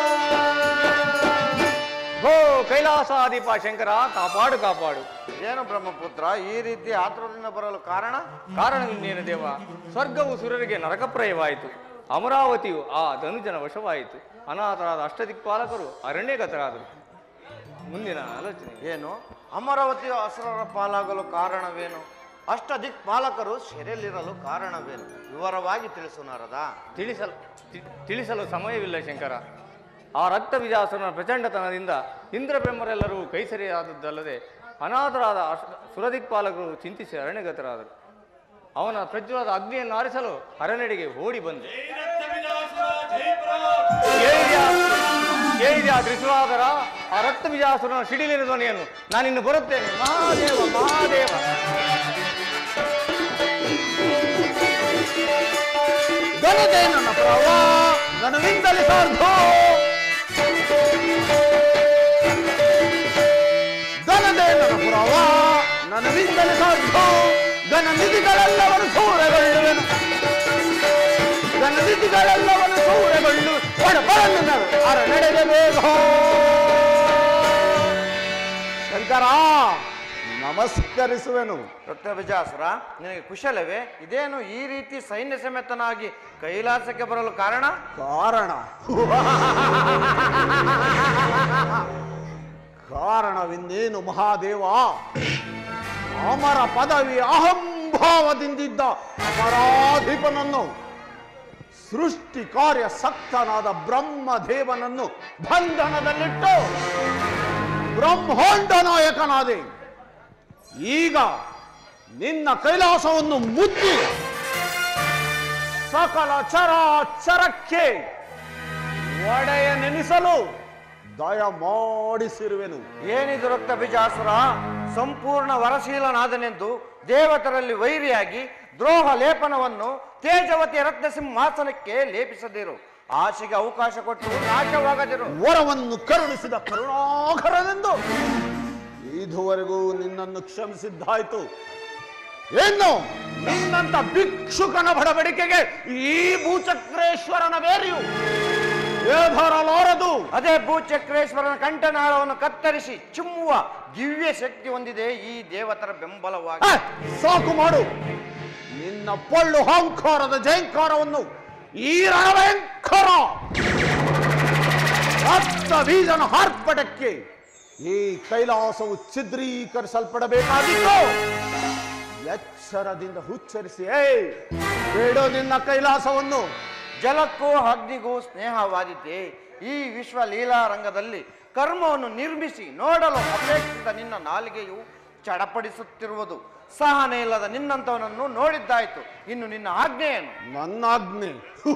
ಹೋ ಕೈಲಾಸಾಧಿಪ ಶಂಕರ ಕಾಪಾಡು ಕಾಪಾಡು ಏನು ಬ್ರಹ್ಮಪುತ್ರ ಈ ರೀತಿ ಆತುರದಿಂದ ಬರಲು ಕಾರಣ ಕಾರಣವಿನ್ನೇನು ದೇವ ಸ್ವರ್ಗವು ಸುರರಿಗೆ ನರಕಪ್ರಾಯವಾಯಿತು ಅಮರಾವತಿಯು ಆ ಧನುಜನ ವಶವಾಯಿತು ಅನಾಥರಾದ ಅಷ್ಟದಿಕ್ಪಾಲಕರು ಅರಣ್ಯಗತರಾದರು ಮುಂದಿನ ಆಲೋಚನೆ ಏನು ಅಮರಾವತಿಯ ಅಸುರರ ಪಾಲಾಗಲು ಕಾರಣವೇನು ಅಷ್ಟ ದಿಕ್ಪಾಲಕರು ಸೆರೆಯಲ್ಲಿರಲು ಕಾರಣವೇನು ವಿವರವಾಗಿ ತಿಳಿಸು ನಾರದ ತಿಳಿಸಲು ತಿ- ತಿಳಿಸಲು ಸಮಯವಿಲ್ಲ ಶಂಕರ ಆ ರಕ್ತ ವಿಜಾಸುರನ ಪ್ರಚಂಡತನದಿಂದ ಇಂದ್ರ ಬ್ರಹ್ಮರೆಲ್ಲರೂ ಕೈಸರಿಯಾದದ್ದಲ್ಲದೆ ಅನಾಥರಾದ ಅಷ್ಟ ಸುರದಿಕ್ಪಾಲಕರು ಚಿಂತಿಸಿ ಅರಣ್ಯಗತರಾದರು ಅವನ ಪ್ರಜ್ವಲದ ಅಗ್ನಿಯನ್ನು ಆರಿಸಲು ಅರಣ್ಯಡಿಗೆ ಓಡಿ ಬಂದೆ ಕೇಳಿದ್ಯಾ ಕೇಳಿದ್ಯಾ ತ್ರಿಶೂಲಾಧರ ಆ ರಕ್ತ ವಿಜಾಸುರನ ಸಿಡಿಲಿನ ಧ್ವನಿಯನ್ನು ನಾನಿನ್ನು ಬರುತ್ತೇನೆ ಮಹಾದೇವ ಮಹಾದೇವ ಗಣದೇ ನನ್ನ ಪ್ರವ ನನವಿಂದಲೇ ಸಾರ್ಧ ಗಣದೇ ನನ್ನ ಪ್ರವ ನನವಿಂದಲೇ ಸಾರ್ಧ ಗಣ ನಿಧಿಗಳೆಲ್ಲವನ್ನು ಸೂರೆಗೊಳ್ಳುವೆನು ಗಣ ನಿಧಿಗಳೆಲ್ಲವನ್ನು ಸೂರೆಗೊಳ್ಳು ಒಡಬರನ್ನು ಅರ ನಡೆಗೆ ಬೇಗ ಶಂಕರ ನಮಸ್ಕರಿಸುವೆನು ರಕ್ತ ವಿಜಾಸುರ ನಿನಗೆ ಕುಶಲವೇ ಇದೇನು ಈ ರೀತಿ ಸೈನ್ಯ ಸಮೇತನಾಗಿ ಕೈಲಾಸಕ್ಕೆ ಬರಲು ಕಾರಣ ಕಾರಣ ಕಾರಣವಿನ್ನೇನು ಮಹಾದೇವ ಅಮರ ಪದವಿ ಅಹಂಭಾವದಿಂದಿದ್ದ ಅಮರಾಧಿಪನನ್ನು ಸೃಷ್ಟಿ ಕಾರ್ಯ ಸಕ್ತನಾದ ಬ್ರಹ್ಮದೇವನನ್ನು ಬಂಧನದಲ್ಲಿಟ್ಟು ಬ್ರಹ್ಮಾಂಡ ನಾಯಕನಾದೆ ಈಗ ನಿನ್ನ ಕೈಲಾಸವನ್ನು ಮುಚ್ಚಿ ಸಕಲ ಚರಾಚರಕ್ಕೆ ಒಡೆಯ ನೆನೆಸಲು ದಯ ಮಾಡಿಸಿರುವೆನು ಏನಿದು ರಕ್ತ ಬಿಜಾಸುರ ಸಂಪೂರ್ಣ ವರಶೀಲನಾದನೆಂದು ದೇವತರಲ್ಲಿ ವೈರಿಯಾಗಿ ದ್ರೋಹ ಲೇಪನವನ್ನು ತೇಜವತಿ ರಕ್ತ ಸಿಂಹಾಸನಕ್ಕೆ ಲೇಪಿಸದಿರು ಆಶೆಗೆ ಅವಕಾಶ ಕೊಟ್ಟು ನಾಶವಾಗದಿರು ವರವನ್ನು ಕರುಣಿಸಿದ ಕರುಣಾಕರನೆಂದು ಇದುವರೆಗೂ ನಿನ್ನನ್ನು ಕ್ಷಮಿಸಿದ್ದಾಯ್ತು ಏನು ನಿನ್ನಂತ ಭಿಕ್ಷುಕನ ಬಡಬಡಿಕೆಗೆ ಈ ಭೂಚಕ್ರೇಶ್ವರನ ಬೇರೆಯು ಏಧರಲಾರದು ಅದೇ ಭೂಚಕ್ರೇಶ್ವರನ ಕಂಠನಾಳವನ್ನು ಕತ್ತರಿಸಿ ಚಿಮ್ಮುವ ದಿವ್ಯ ಶಕ್ತಿ ಹೊಂದಿದೆ ಈ ದೇವತರ ಬೆಂಬಲವಾಗಿ ಆ, ಸಾಕು ಮಾಡು ನಿನ್ನ ಪೊಳ್ಳು ಅಹಂಕಾರದ ಜಯಂಕಾರವನ್ನು ಈ ರಣಭಯಂಕರ ರಕ್ತ ಬೀಜನ ಹಾರ್ಪಟಕ್ಕೆ ಈ ಕೈಲಾಸವು ಛಿದ್ರೀಕರಿಸಲ್ಪಡಬೇಕಾಗಿತ್ತು ಎಚ್ಚರದಿಂದ ಹುಚ್ಚರಿಸಿ ಏ ಬೇಡೋ ನಿನ್ನ ಕೈಲಾಸವನ್ನು ಜಲಕ್ಕೂ ಅಗ್ನಿಗೂ ಸ್ನೇಹವಾದಿದ್ದೆ ಈ ವಿಶ್ವ ಲೀಲಾ ರಂಗದಲ್ಲಿ ಕರ್ಮವನ್ನು ನಿರ್ಮಿಸಿ ನೋಡಲು ಅಪೇಕ್ಷಿಸಿದ ನಿನ್ನ ನಾಲಿಗೆಯು ಚಡಪಡಿಸುತ್ತಿರುವುದು ಸಹನೆ ಇಲ್ಲದ ನಿನ್ನಂತವನನ್ನು ನೋಡಿದ್ದಾಯ್ತು ಇನ್ನು ನಿನ್ನ ಆಜ್ಞೆ ಏನು ನನ್ನ ಆಜ್ಞೆ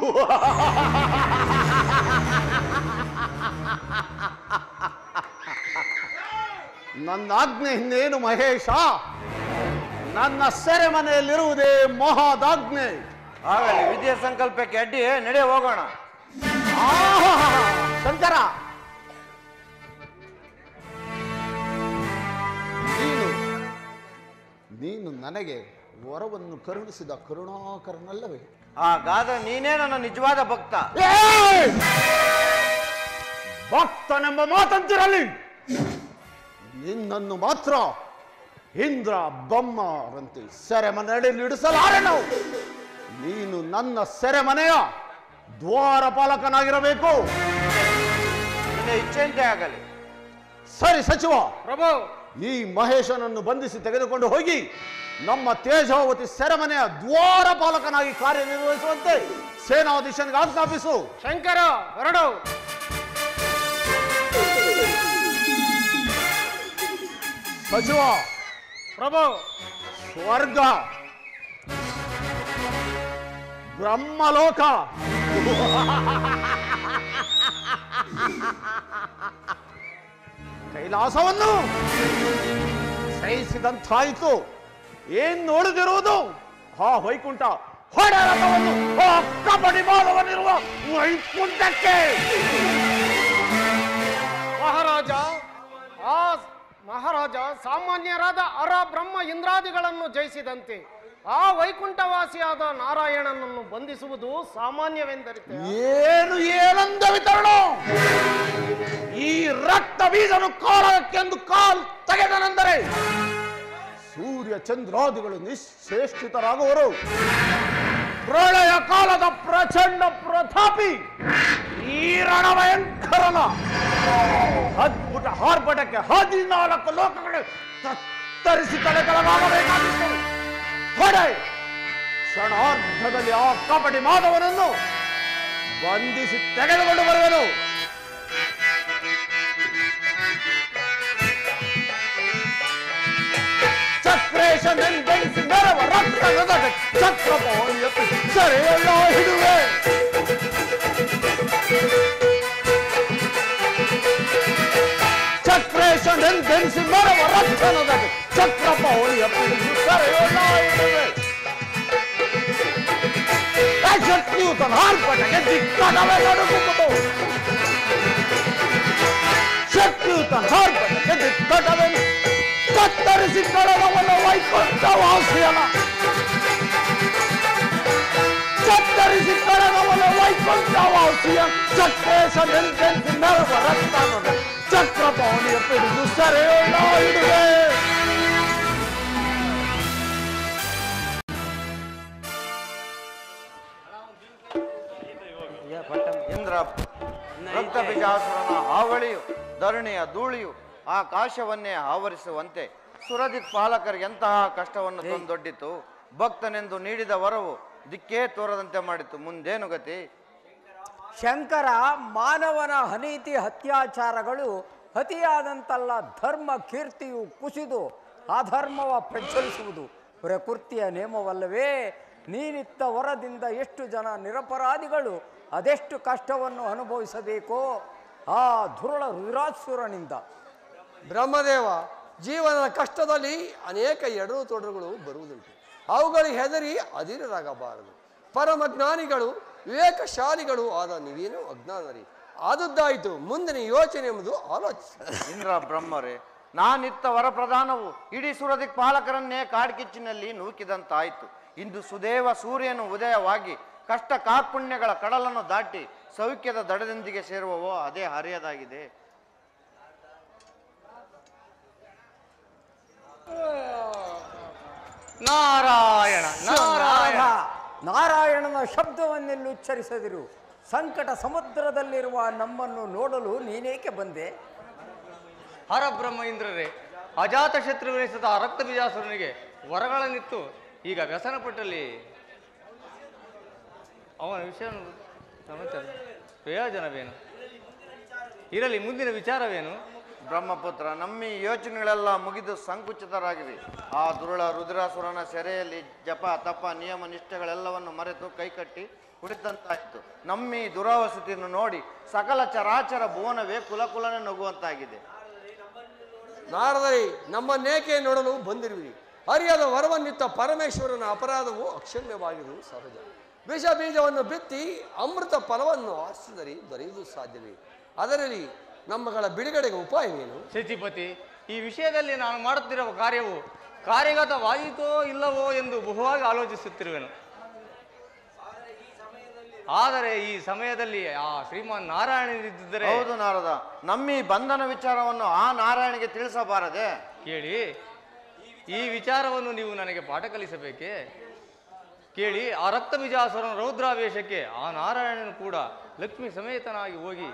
ನನ್ನ ಆಜ್ಞೆ ಇನ್ನೇನು ಮಹೇಶ ನನ್ನ ಸೆರೆಮನೆಯಲ್ಲಿರುವುದೇ ಮಹಾದಾಜ್ಞೆ ಆಗಲಿ ವಿದ್ಯೆ ಸಂಕಲ್ಪಕ್ಕೆ ಅಡ್ಡಿ ನಡೆ ಹೋಗೋಣ ಆಹಾಹಾಹಾ. ಶಂಕರ ನೀನು ನೀನು ನನಗೆ ವರವನ್ನು ಕರುಣಿಸಿದ ಕರುಣಾಕರನಲ್ಲವೇ ಹಾಗಾದ್ರೆ ನೀನೇ ನನ್ನ ನಿಜವಾದ ಭಕ್ತ ಏಯ್! ಭಕ್ತನೆಂಬ ಮಾತಂತಿರಲಿ ನಿನ್ನನ್ನು ಮಾತ್ರ ಇಂದ್ರ ಬೊಮ್ಮರಂತೆ ಸೆರೆಮನೆಯಲ್ಲಿ ಇಡಿಸಲಾರೆನು ನೀನು ನನ್ನ ಸೆರೆಮನೆಯ ದ್ವಾರಪಾಲಕನಾಗಿರಬೇಕು ನಿನ್ನ ಇಚ್ಛೆಯಂತೆ ಆಗಲಿ ಸರಿ ಸಚಿವ ಪ್ರಭು ಈ ಮಹೇಶನನ್ನು ಬಂಧಿಸಿ ತೆಗೆದುಕೊಂಡು ಹೋಗಿ ನಮ್ಮ ತೇಜಾವತಿ ಸೆರೆಮನೆಯ ದ್ವಾರಪಾಲಕನಾಗಿ ಕಾರ್ಯನಿರ್ವಹಿಸುವಂತೆ ಸೇನಾಧೀಶನಿಗೆ ಆಜ್ಞಾಪಿಸು ಶಂಕರ ಹೊರಡು ಸಚಿವ ಪ್ರಭು ಸ್ವರ್ಗ ಬ್ರಹ್ಮಲೋಕ ಕೈಲಾಸವನ್ನು ಸಹಿಸಿದಂತಾಯಿತು ಏನ್ ನೋಡದಿರುವುದು ಹಾ ವೈಕುಂಠ ಹೊಡೆ ರಥವನ್ನು ಆ ಕಬಡ್ಡಿ ಬಾಲವನ್ನಿರುವ ವೈಕುಂಠಕ್ಕೆ ಮಹಾರಾಜ ಆ ಮಹಾರಾಜ ಸಾಮಾನ್ಯರಾದ ಅರ ಬ್ರಹ್ಮ ಇಂದ್ರಾದಿಗಳನ್ನು ಜಯಿಸಿದಂತೆ ಆ ವೈಕುಂಠವಾಸಿಯಾದ ನಾರಾಯಣನನ್ನು ಬಂಧಿಸುವುದು ಸಾಮಾನ್ಯವೆಂದರಿತೆ ಏನು ಏನಂದ ವಿತರಣ ಈ ರಕ್ತ ಬೀಜನು ಕಾಲಕ್ಕೆಂದು ಕಾಲ್ ತೆಗೆದನೆಂದರೆ ಸೂರ್ಯ ಚಂದ್ರಾದಿಗಳು ನಿಶ್ಚೇಷ್ಟಿತರಾಗುವರು ಪ್ರಳಯ ಕಾಲದ ಪ್ರಚಂಡ ಪ್ರತಾಪಿ ಈ ರಣಭಯಂಕರನ ಅದ್ಭುತ ಹಾರ್ಪಟಕ್ಕೆ ಹದಿನಾಲ್ಕು ಲೋಕಗಳು ತತ್ತರಿಸಿ ತಲೆಗಳಾಗಬೇಕಾಗಿತ್ತು ಹೊಡೆ ಕ್ಷಣಾರ್ಧದಲ್ಲಿ ಆ ಕಬಡ್ಡಿ ಮಾಧವನನ್ನು ಬಂಧಿಸಿ ತೆಗೆದುಕೊಂಡು ಬರುವನು ಚಕ್ರೇಶನೆಂದೆನಿಸಿ ನೆರವ ರಕ್ತದ ಚಕ್ರಪಾಣಿಯ ಸೆರೆಯಲ್ಲ ಹಿಡುವೆ ಚಕ್ರೇಶನೆಂದೆನಿಸಿ ನೆರವ ರಕ್ತದ ಚಕ್ರಪಾಣಿಯ ಪಿಡಿದು ಸೆರೆಯಲ್ಲ ಹಿಡುವೆ ಶಕ್ತಿಯುತನ ಆರ್ಭಟಕ್ಕೆ ದಿಕ್ಕಡವೇ ನಡುಗುವುದು ಶಕ್ತಿಯುತನ ಆರ್ಭಟಕ್ಕೆ ದಿಕ್ಕಡವೇ ಕತ್ತರಿಸಿ ಕಡಲವನ್ನ ವೈಕುಂಠ ವಾಸಿಯನ ಕತ್ತರಿಸಿ ಕಡಲವನ್ನ ವೈಕುಂಠ ವಾಸಿಯ ಚಕ್ರೇಶನೆಂದೆಂದು ನೆರವ ರಕ್ತನದ ಚಕ್ರಪಾಣಿಯ ಪಿಡಿದು ಸೆರೆಯೋಣ ಇಡುವೆ ಇಂದ್ರ ರಕ್ತ ಬೀಜಾಸುರನ ಹಾವಳಿಯು ಧರಣಿಯ ಧೂಳಿಯು ಆಕಾಶವನ್ನೇ ಆವರಿಸುವಂತೆ ಸುರದಿಕ್ ಪಾಲಕರಿಗೆ ಎಂತಹ ಕಷ್ಟವನ್ನು ತಂದೊಡ್ಡಿತು ಭಕ್ತನೆಂದು ನೀಡಿದ ವರವು ದಿಕ್ಕೇ ತೋರದಂತೆ ಮಾಡಿತು ಮುಂದೇನು ಗತಿ ಶಂಕರ ಮಾನವನ ಅನೀತಿ ಅತ್ಯಾಚಾರಗಳು ಅತಿಯಾದಂತಲ್ಲ ಧರ್ಮ ಕೀರ್ತಿಯು ಕುಸಿದು ಅಧರ್ಮವ ಪ್ರಜ್ವಲಿಸುವುದು ಪ್ರಕೃತಿಯ ನೇಮವಲ್ಲವೇ ನೀನಿತ್ತ ವರದಿಂದ ಎಷ್ಟು ಜನ ನಿರಪರಾಧಿಗಳು ಅದೆಷ್ಟು ಕಷ್ಟವನ್ನು ಅನುಭವಿಸಬೇಕೋ ಆ ಧುರುಳ ರುದ್ರಾಸುರನಿಂದ ಬ್ರಹ್ಮದೇವ ಜೀವನದ ಕಷ್ಟದಲ್ಲಿ ಅನೇಕ ಎಡರು ತೊಡರುಗಳು ಬರುವುದುಂಟು ಅವುಗಳಿಗೆ ಹೆದರಿ ಅಧೀರರಾಗಬಾರದು ಪರಮಜ್ಞಾನಿಗಳು ವಿವೇಕಶಾಲಿಗಳು ಆದ ನೀವೇನು ಅಜ್ಞಾನರಿ ಆದದ್ದಾಯಿತು ಮುಂದಿನ ಯೋಚನೆ ಎಂಬುದು ಆಲೋಚಿಸಿ ಇಂದ್ರ ಬ್ರಹ್ಮರೇ ನಾನಿತ್ತ ವರಪ್ರಧಾನವು ಇಡೀ ಸುರದಿಕ್ ಪಾಲಕರನ್ನೇ ಕಾಡ್ಕಿಚ್ಚಿನಲ್ಲಿ ನೂಕಿದಂತಾಯಿತು ಇಂದು ಸುದೇವ ಸೂರ್ಯನು ಉದಯವಾಗಿ ಕಷ್ಟ ಕಾರ್ಪುಣ್ಯಗಳ ಕಡಲನ್ನು ದಾಟಿ ಸೌಖ್ಯದ ದಡದೊಂದಿಗೆ ಸೇರುವವೋ ಅದೇ ಹರಿಯದಾಗಿದೆ ನಾರಾಯಣ ನಾರಾಯಣ ನಾಥ, ನಾರಾಯಣನ ಶಬ್ದವನ್ನೆಲ್ಲಿ ಉಚ್ಚರಿಸದಿರು ಸಂಕಟ ಸಮುದ್ರದಲ್ಲಿರುವ ನಮ್ಮನ್ನು ನೋಡಲು ನೀನೇಕೆ ಬಂದೆ ಹರಬ್ರಹ್ಮ ಇಂದ್ರರೇ ಅಜಾತ ಶತ್ರುವೆನಿಸಿದ ರಕ್ತ ಬೀಜಾಸುರನಿಗೆ ವರಗಳನ್ನಿತ್ತು ಈಗ ವ್ಯಸನಪಟ್ಟಲ್ಲಿ ಅವನ ವಿಷಯ ಸಮಾಚಾರ ಪ್ರಯೋಜನವೇನು ಇರಲಿ ಮುಂದಿನ ವಿಚಾರವೇನು ಬ್ರಹ್ಮಪುತ್ರ ನಮ್ಮ ಈ ಯೋಚನೆಗಳೆಲ್ಲ ಮುಗಿದು ಸಂಕುಚಿತರಾಗಿವೆ ಆ ದುರುಳ ರುದ್ರಾಸುರನ ಸೆರೆಯಲ್ಲಿ ಜಪ ತಪ ನಿಯಮ ನಿಷ್ಠೆಗಳೆಲ್ಲವನ್ನು ಮರೆತು ಕೈಕಟ್ಟಿ ಕುಳಿತಂತಾಯಿತು ನಮ್ಮ ಈ ದುರಾವಸ್ಥಿತಿಯನ್ನು ನೋಡಿ ಸಕಲ ಚರಾಚರ ಭುವನವೇ ಕುಲಕುಲನೆ ನಗುವಂತಾಗಿದೆ ನಾರದರಿ ನಮ್ಮನ್ನೇಕೆ ನೋಡಲು ಬಂದಿರುವಿರಿ ಹರಿಯದ ವರವನ್ನಿತ್ತ ಪರಮೇಶ್ವರನ ಅಪರಾಧವು ಅಕ್ಷಮ್ಯವಾಗಿರುವುದು ಸಹಜ ವಿಷ ಬೀಜವನ್ನು ಬಿತ್ತಿ ಅಮೃತ ಫಲವನ್ನು ಆಶಿಸಿದರೆ ದೊರೆಯುವುದು ಸಾಧ್ಯವೇ ಅದರಲ್ಲಿ ನಮ್ಮಗಳ ಬಿಡುಗಡೆಗೆ ಉಪಾಯವೇನು ಶಚಿಪತಿ ಈ ವಿಷಯದಲ್ಲಿ ನಾನು ಮಾಡುತ್ತಿರುವ ಕಾರ್ಯವು ಕಾರ್ಯಗತವಾಯಿತೋ ಇಲ್ಲವೋ ಎಂದು ಬಹುವಾಗಿ ಆಲೋಚಿಸುತ್ತಿರುವೆನು ಆದರೆ ಈ ಸಮಯದಲ್ಲಿ ಆ ಶ್ರೀಮಾನ್ ನಾರಾಯಣನಿದ್ದರೆ ಹೌದು ನಾರದ ನಮ್ಮ ಈ ಬಂಧನ ವಿಚಾರವನ್ನು ಆ ನಾರಾಯಣಿಗೆ ತಿಳಿಸಬಾರದೆ ಕೇಳಿ ಈ ವಿಚಾರವನ್ನು ನೀವು ನನಗೆ ಪಾಠ ಕಲಿಸಬೇಕೇ ಕೇಳಿ ಆ ರಕ್ತ ಬೀಜಾಸುರನ ರೌದ್ರಾವೇಶಕ್ಕೆ ಆ ನಾರಾಯಣನು ಕೂಡ ಲಕ್ಷ್ಮಿ ಸಮೇತನಾಗಿ ಹೋಗಿ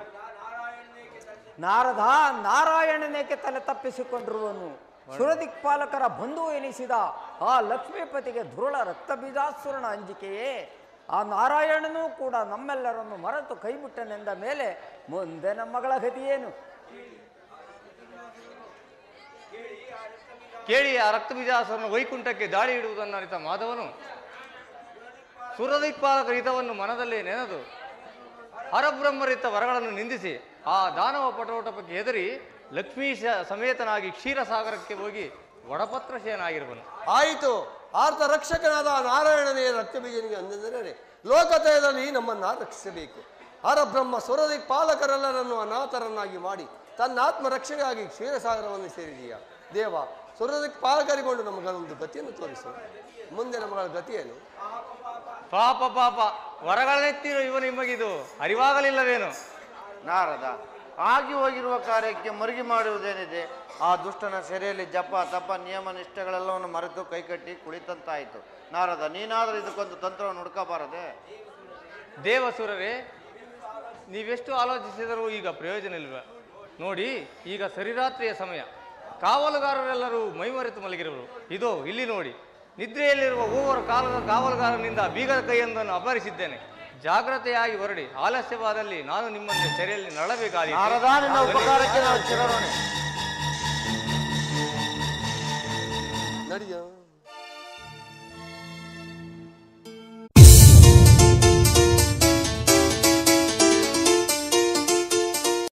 ನಾರದ ನಾರಾಯಣನೇಕೆ ತಲೆ ತಪ್ಪಿಸಿಕೊಂಡಿರುವನು ಸುರದಿಕ್ಪಾಲಕರ ಬಂಧು ಎನಿಸಿದ ಆ ಲಕ್ಷ್ಮೀಪತಿಗೆ ಧುರುಳ ರಕ್ತ ಬೀಜಾಸುರನ ಅಂಜಿಕೆಯೇ ಆ ನಾರಾಯಣನೂ ಕೂಡ ನಮ್ಮೆಲ್ಲರನ್ನು ಮರೆತು ಕೈಬಿಟ್ಟನೆಂದ ಮೇಲೆ ಮುಂದೆ ನಮ್ಮಗಳ ಗತಿಯೇನು ಕೇಳಿ ಆ ರಕ್ತ ಬೀಜಾಸುರನ ವೈಕುಂಠಕ್ಕೆ ದಾಳಿ ಇಡುವುದನ್ನು ಅರಿತ ಮಾಧವನು ಸುರದಿಕ್ಪಾಲಕರ ಹಿತವನ್ನು ಮನದಲ್ಲಿ ನೆನೆದು ಹರಬ್ರಹ್ಮರಿತ ವರಗಳನ್ನು ನಿಂದಿಸಿ ಆ ದಾನವ ಪಟೋಟಪಕ್ಕೆ ಹೆದರಿ ಲಕ್ಷ್ಮೀಶ ಸಮೇತನಾಗಿ ಕ್ಷೀರಸಾಗರಕ್ಕೆ ಹೋಗಿ ಒಡಪತ್ರ ಶೇನಾಗಿರುವನು ಆಯಿತು ಆರ್ಥ ರಕ್ಷಕನಾದ ನಾರಾಯಣನೇ ರಕ್ತಬೀಜನಿಗೆ ಅಂದೆಂದರೆ ಲೋಕತಯದಲ್ಲಿ ನಮ್ಮನ್ನ ರಕ್ಷಿಸಬೇಕು ಹರಬ್ರಹ್ಮ ಸುರದಿ ಪಾಲಕರೆಲ್ಲರನ್ನು ಅನಾಥರನ್ನಾಗಿ ಮಾಡಿ ತನ್ನ ಆತ್ಮ ರಕ್ಷಣೆಗಾಗಿ ಕ್ಷೀರಸಾಗರವನ್ನು ಸೇರಿದೀಯ ದೇವ ಸುರದಿ ಪಾಲಕರಿಗೊಂಡು ನಮಗೊಂದು ಗತಿಯನ್ನು ತೋರಿಸು ಮುಂದೆ ನಮಗಳ ಗತಿಯೇನು ಪಾಪ ಪಾಪ ವರಗಳನ್ನೆತ್ತಿರೋ ಇವ ನಿಮಗಿದು ಅರಿವಾಗಲಿಲ್ಲವೇನು ನಾರದ ಆಗಿ ಹೋಗಿರುವ ಕಾರ್ಯಕ್ಕೆ ಮರುಗಿ ಮಾಡುವುದೇನಿದೆ ಆ ದುಷ್ಟನ ಸೆರೆಯಲ್ಲಿ ಜಪ ತಪ ನಿಯಮ ನಿಷ್ಠೆಗಳೆಲ್ಲವನ್ನು ಮರೆತು ಕೈಕಟ್ಟಿ ಕುಳಿತಂತಾಯಿತು ನಾರದ ನೀನಾದರೂ ಇದಕ್ಕೊಂದು ತಂತ್ರವನ್ನು ಹುಡುಕಬಾರದೆ ದೇವಸುರರೇ ನೀವೆಷ್ಟು ಆಲೋಚಿಸಿದರೂ ಈಗ ಪ್ರಯೋಜನ ಇಲ್ವ ನೋಡಿ ಈಗ ಸರಿರಾತ್ರಿಯ ಸಮಯ ಕಾವಲುಗಾರರೆಲ್ಲರೂ ಮೈಮರೆತು ಮಲಗಿರುವರು ಇದೋ ಇಲ್ಲಿ ನೋಡಿ ನಿದ್ರೆಯಲ್ಲಿರುವ ಮೂವರು ಕಾಲದ ಕಾವಲುಗಾರನಿಂದ ಬೀಗದ ಕೈಯೊಂದನ್ನು ಅಪಹರಿಸಿದ್ದೇನೆ ಜಾಗ್ರತೆಯಾಗಿ ಹೊರಡಿ ಆಲಸ್ಯವಾದಲ್ಲಿ ನಾನು ನಿಮ್ಮಂತೆ ಸೆರೆಯಲ್ಲಿ ನಳಬೇಕಾಗಿ ನಾರದ ನಿನ್ನ ಉಪಕಾರಕ್ಕೆ ನಾವು ಚಿರಋಣಿ ನಡಿಯ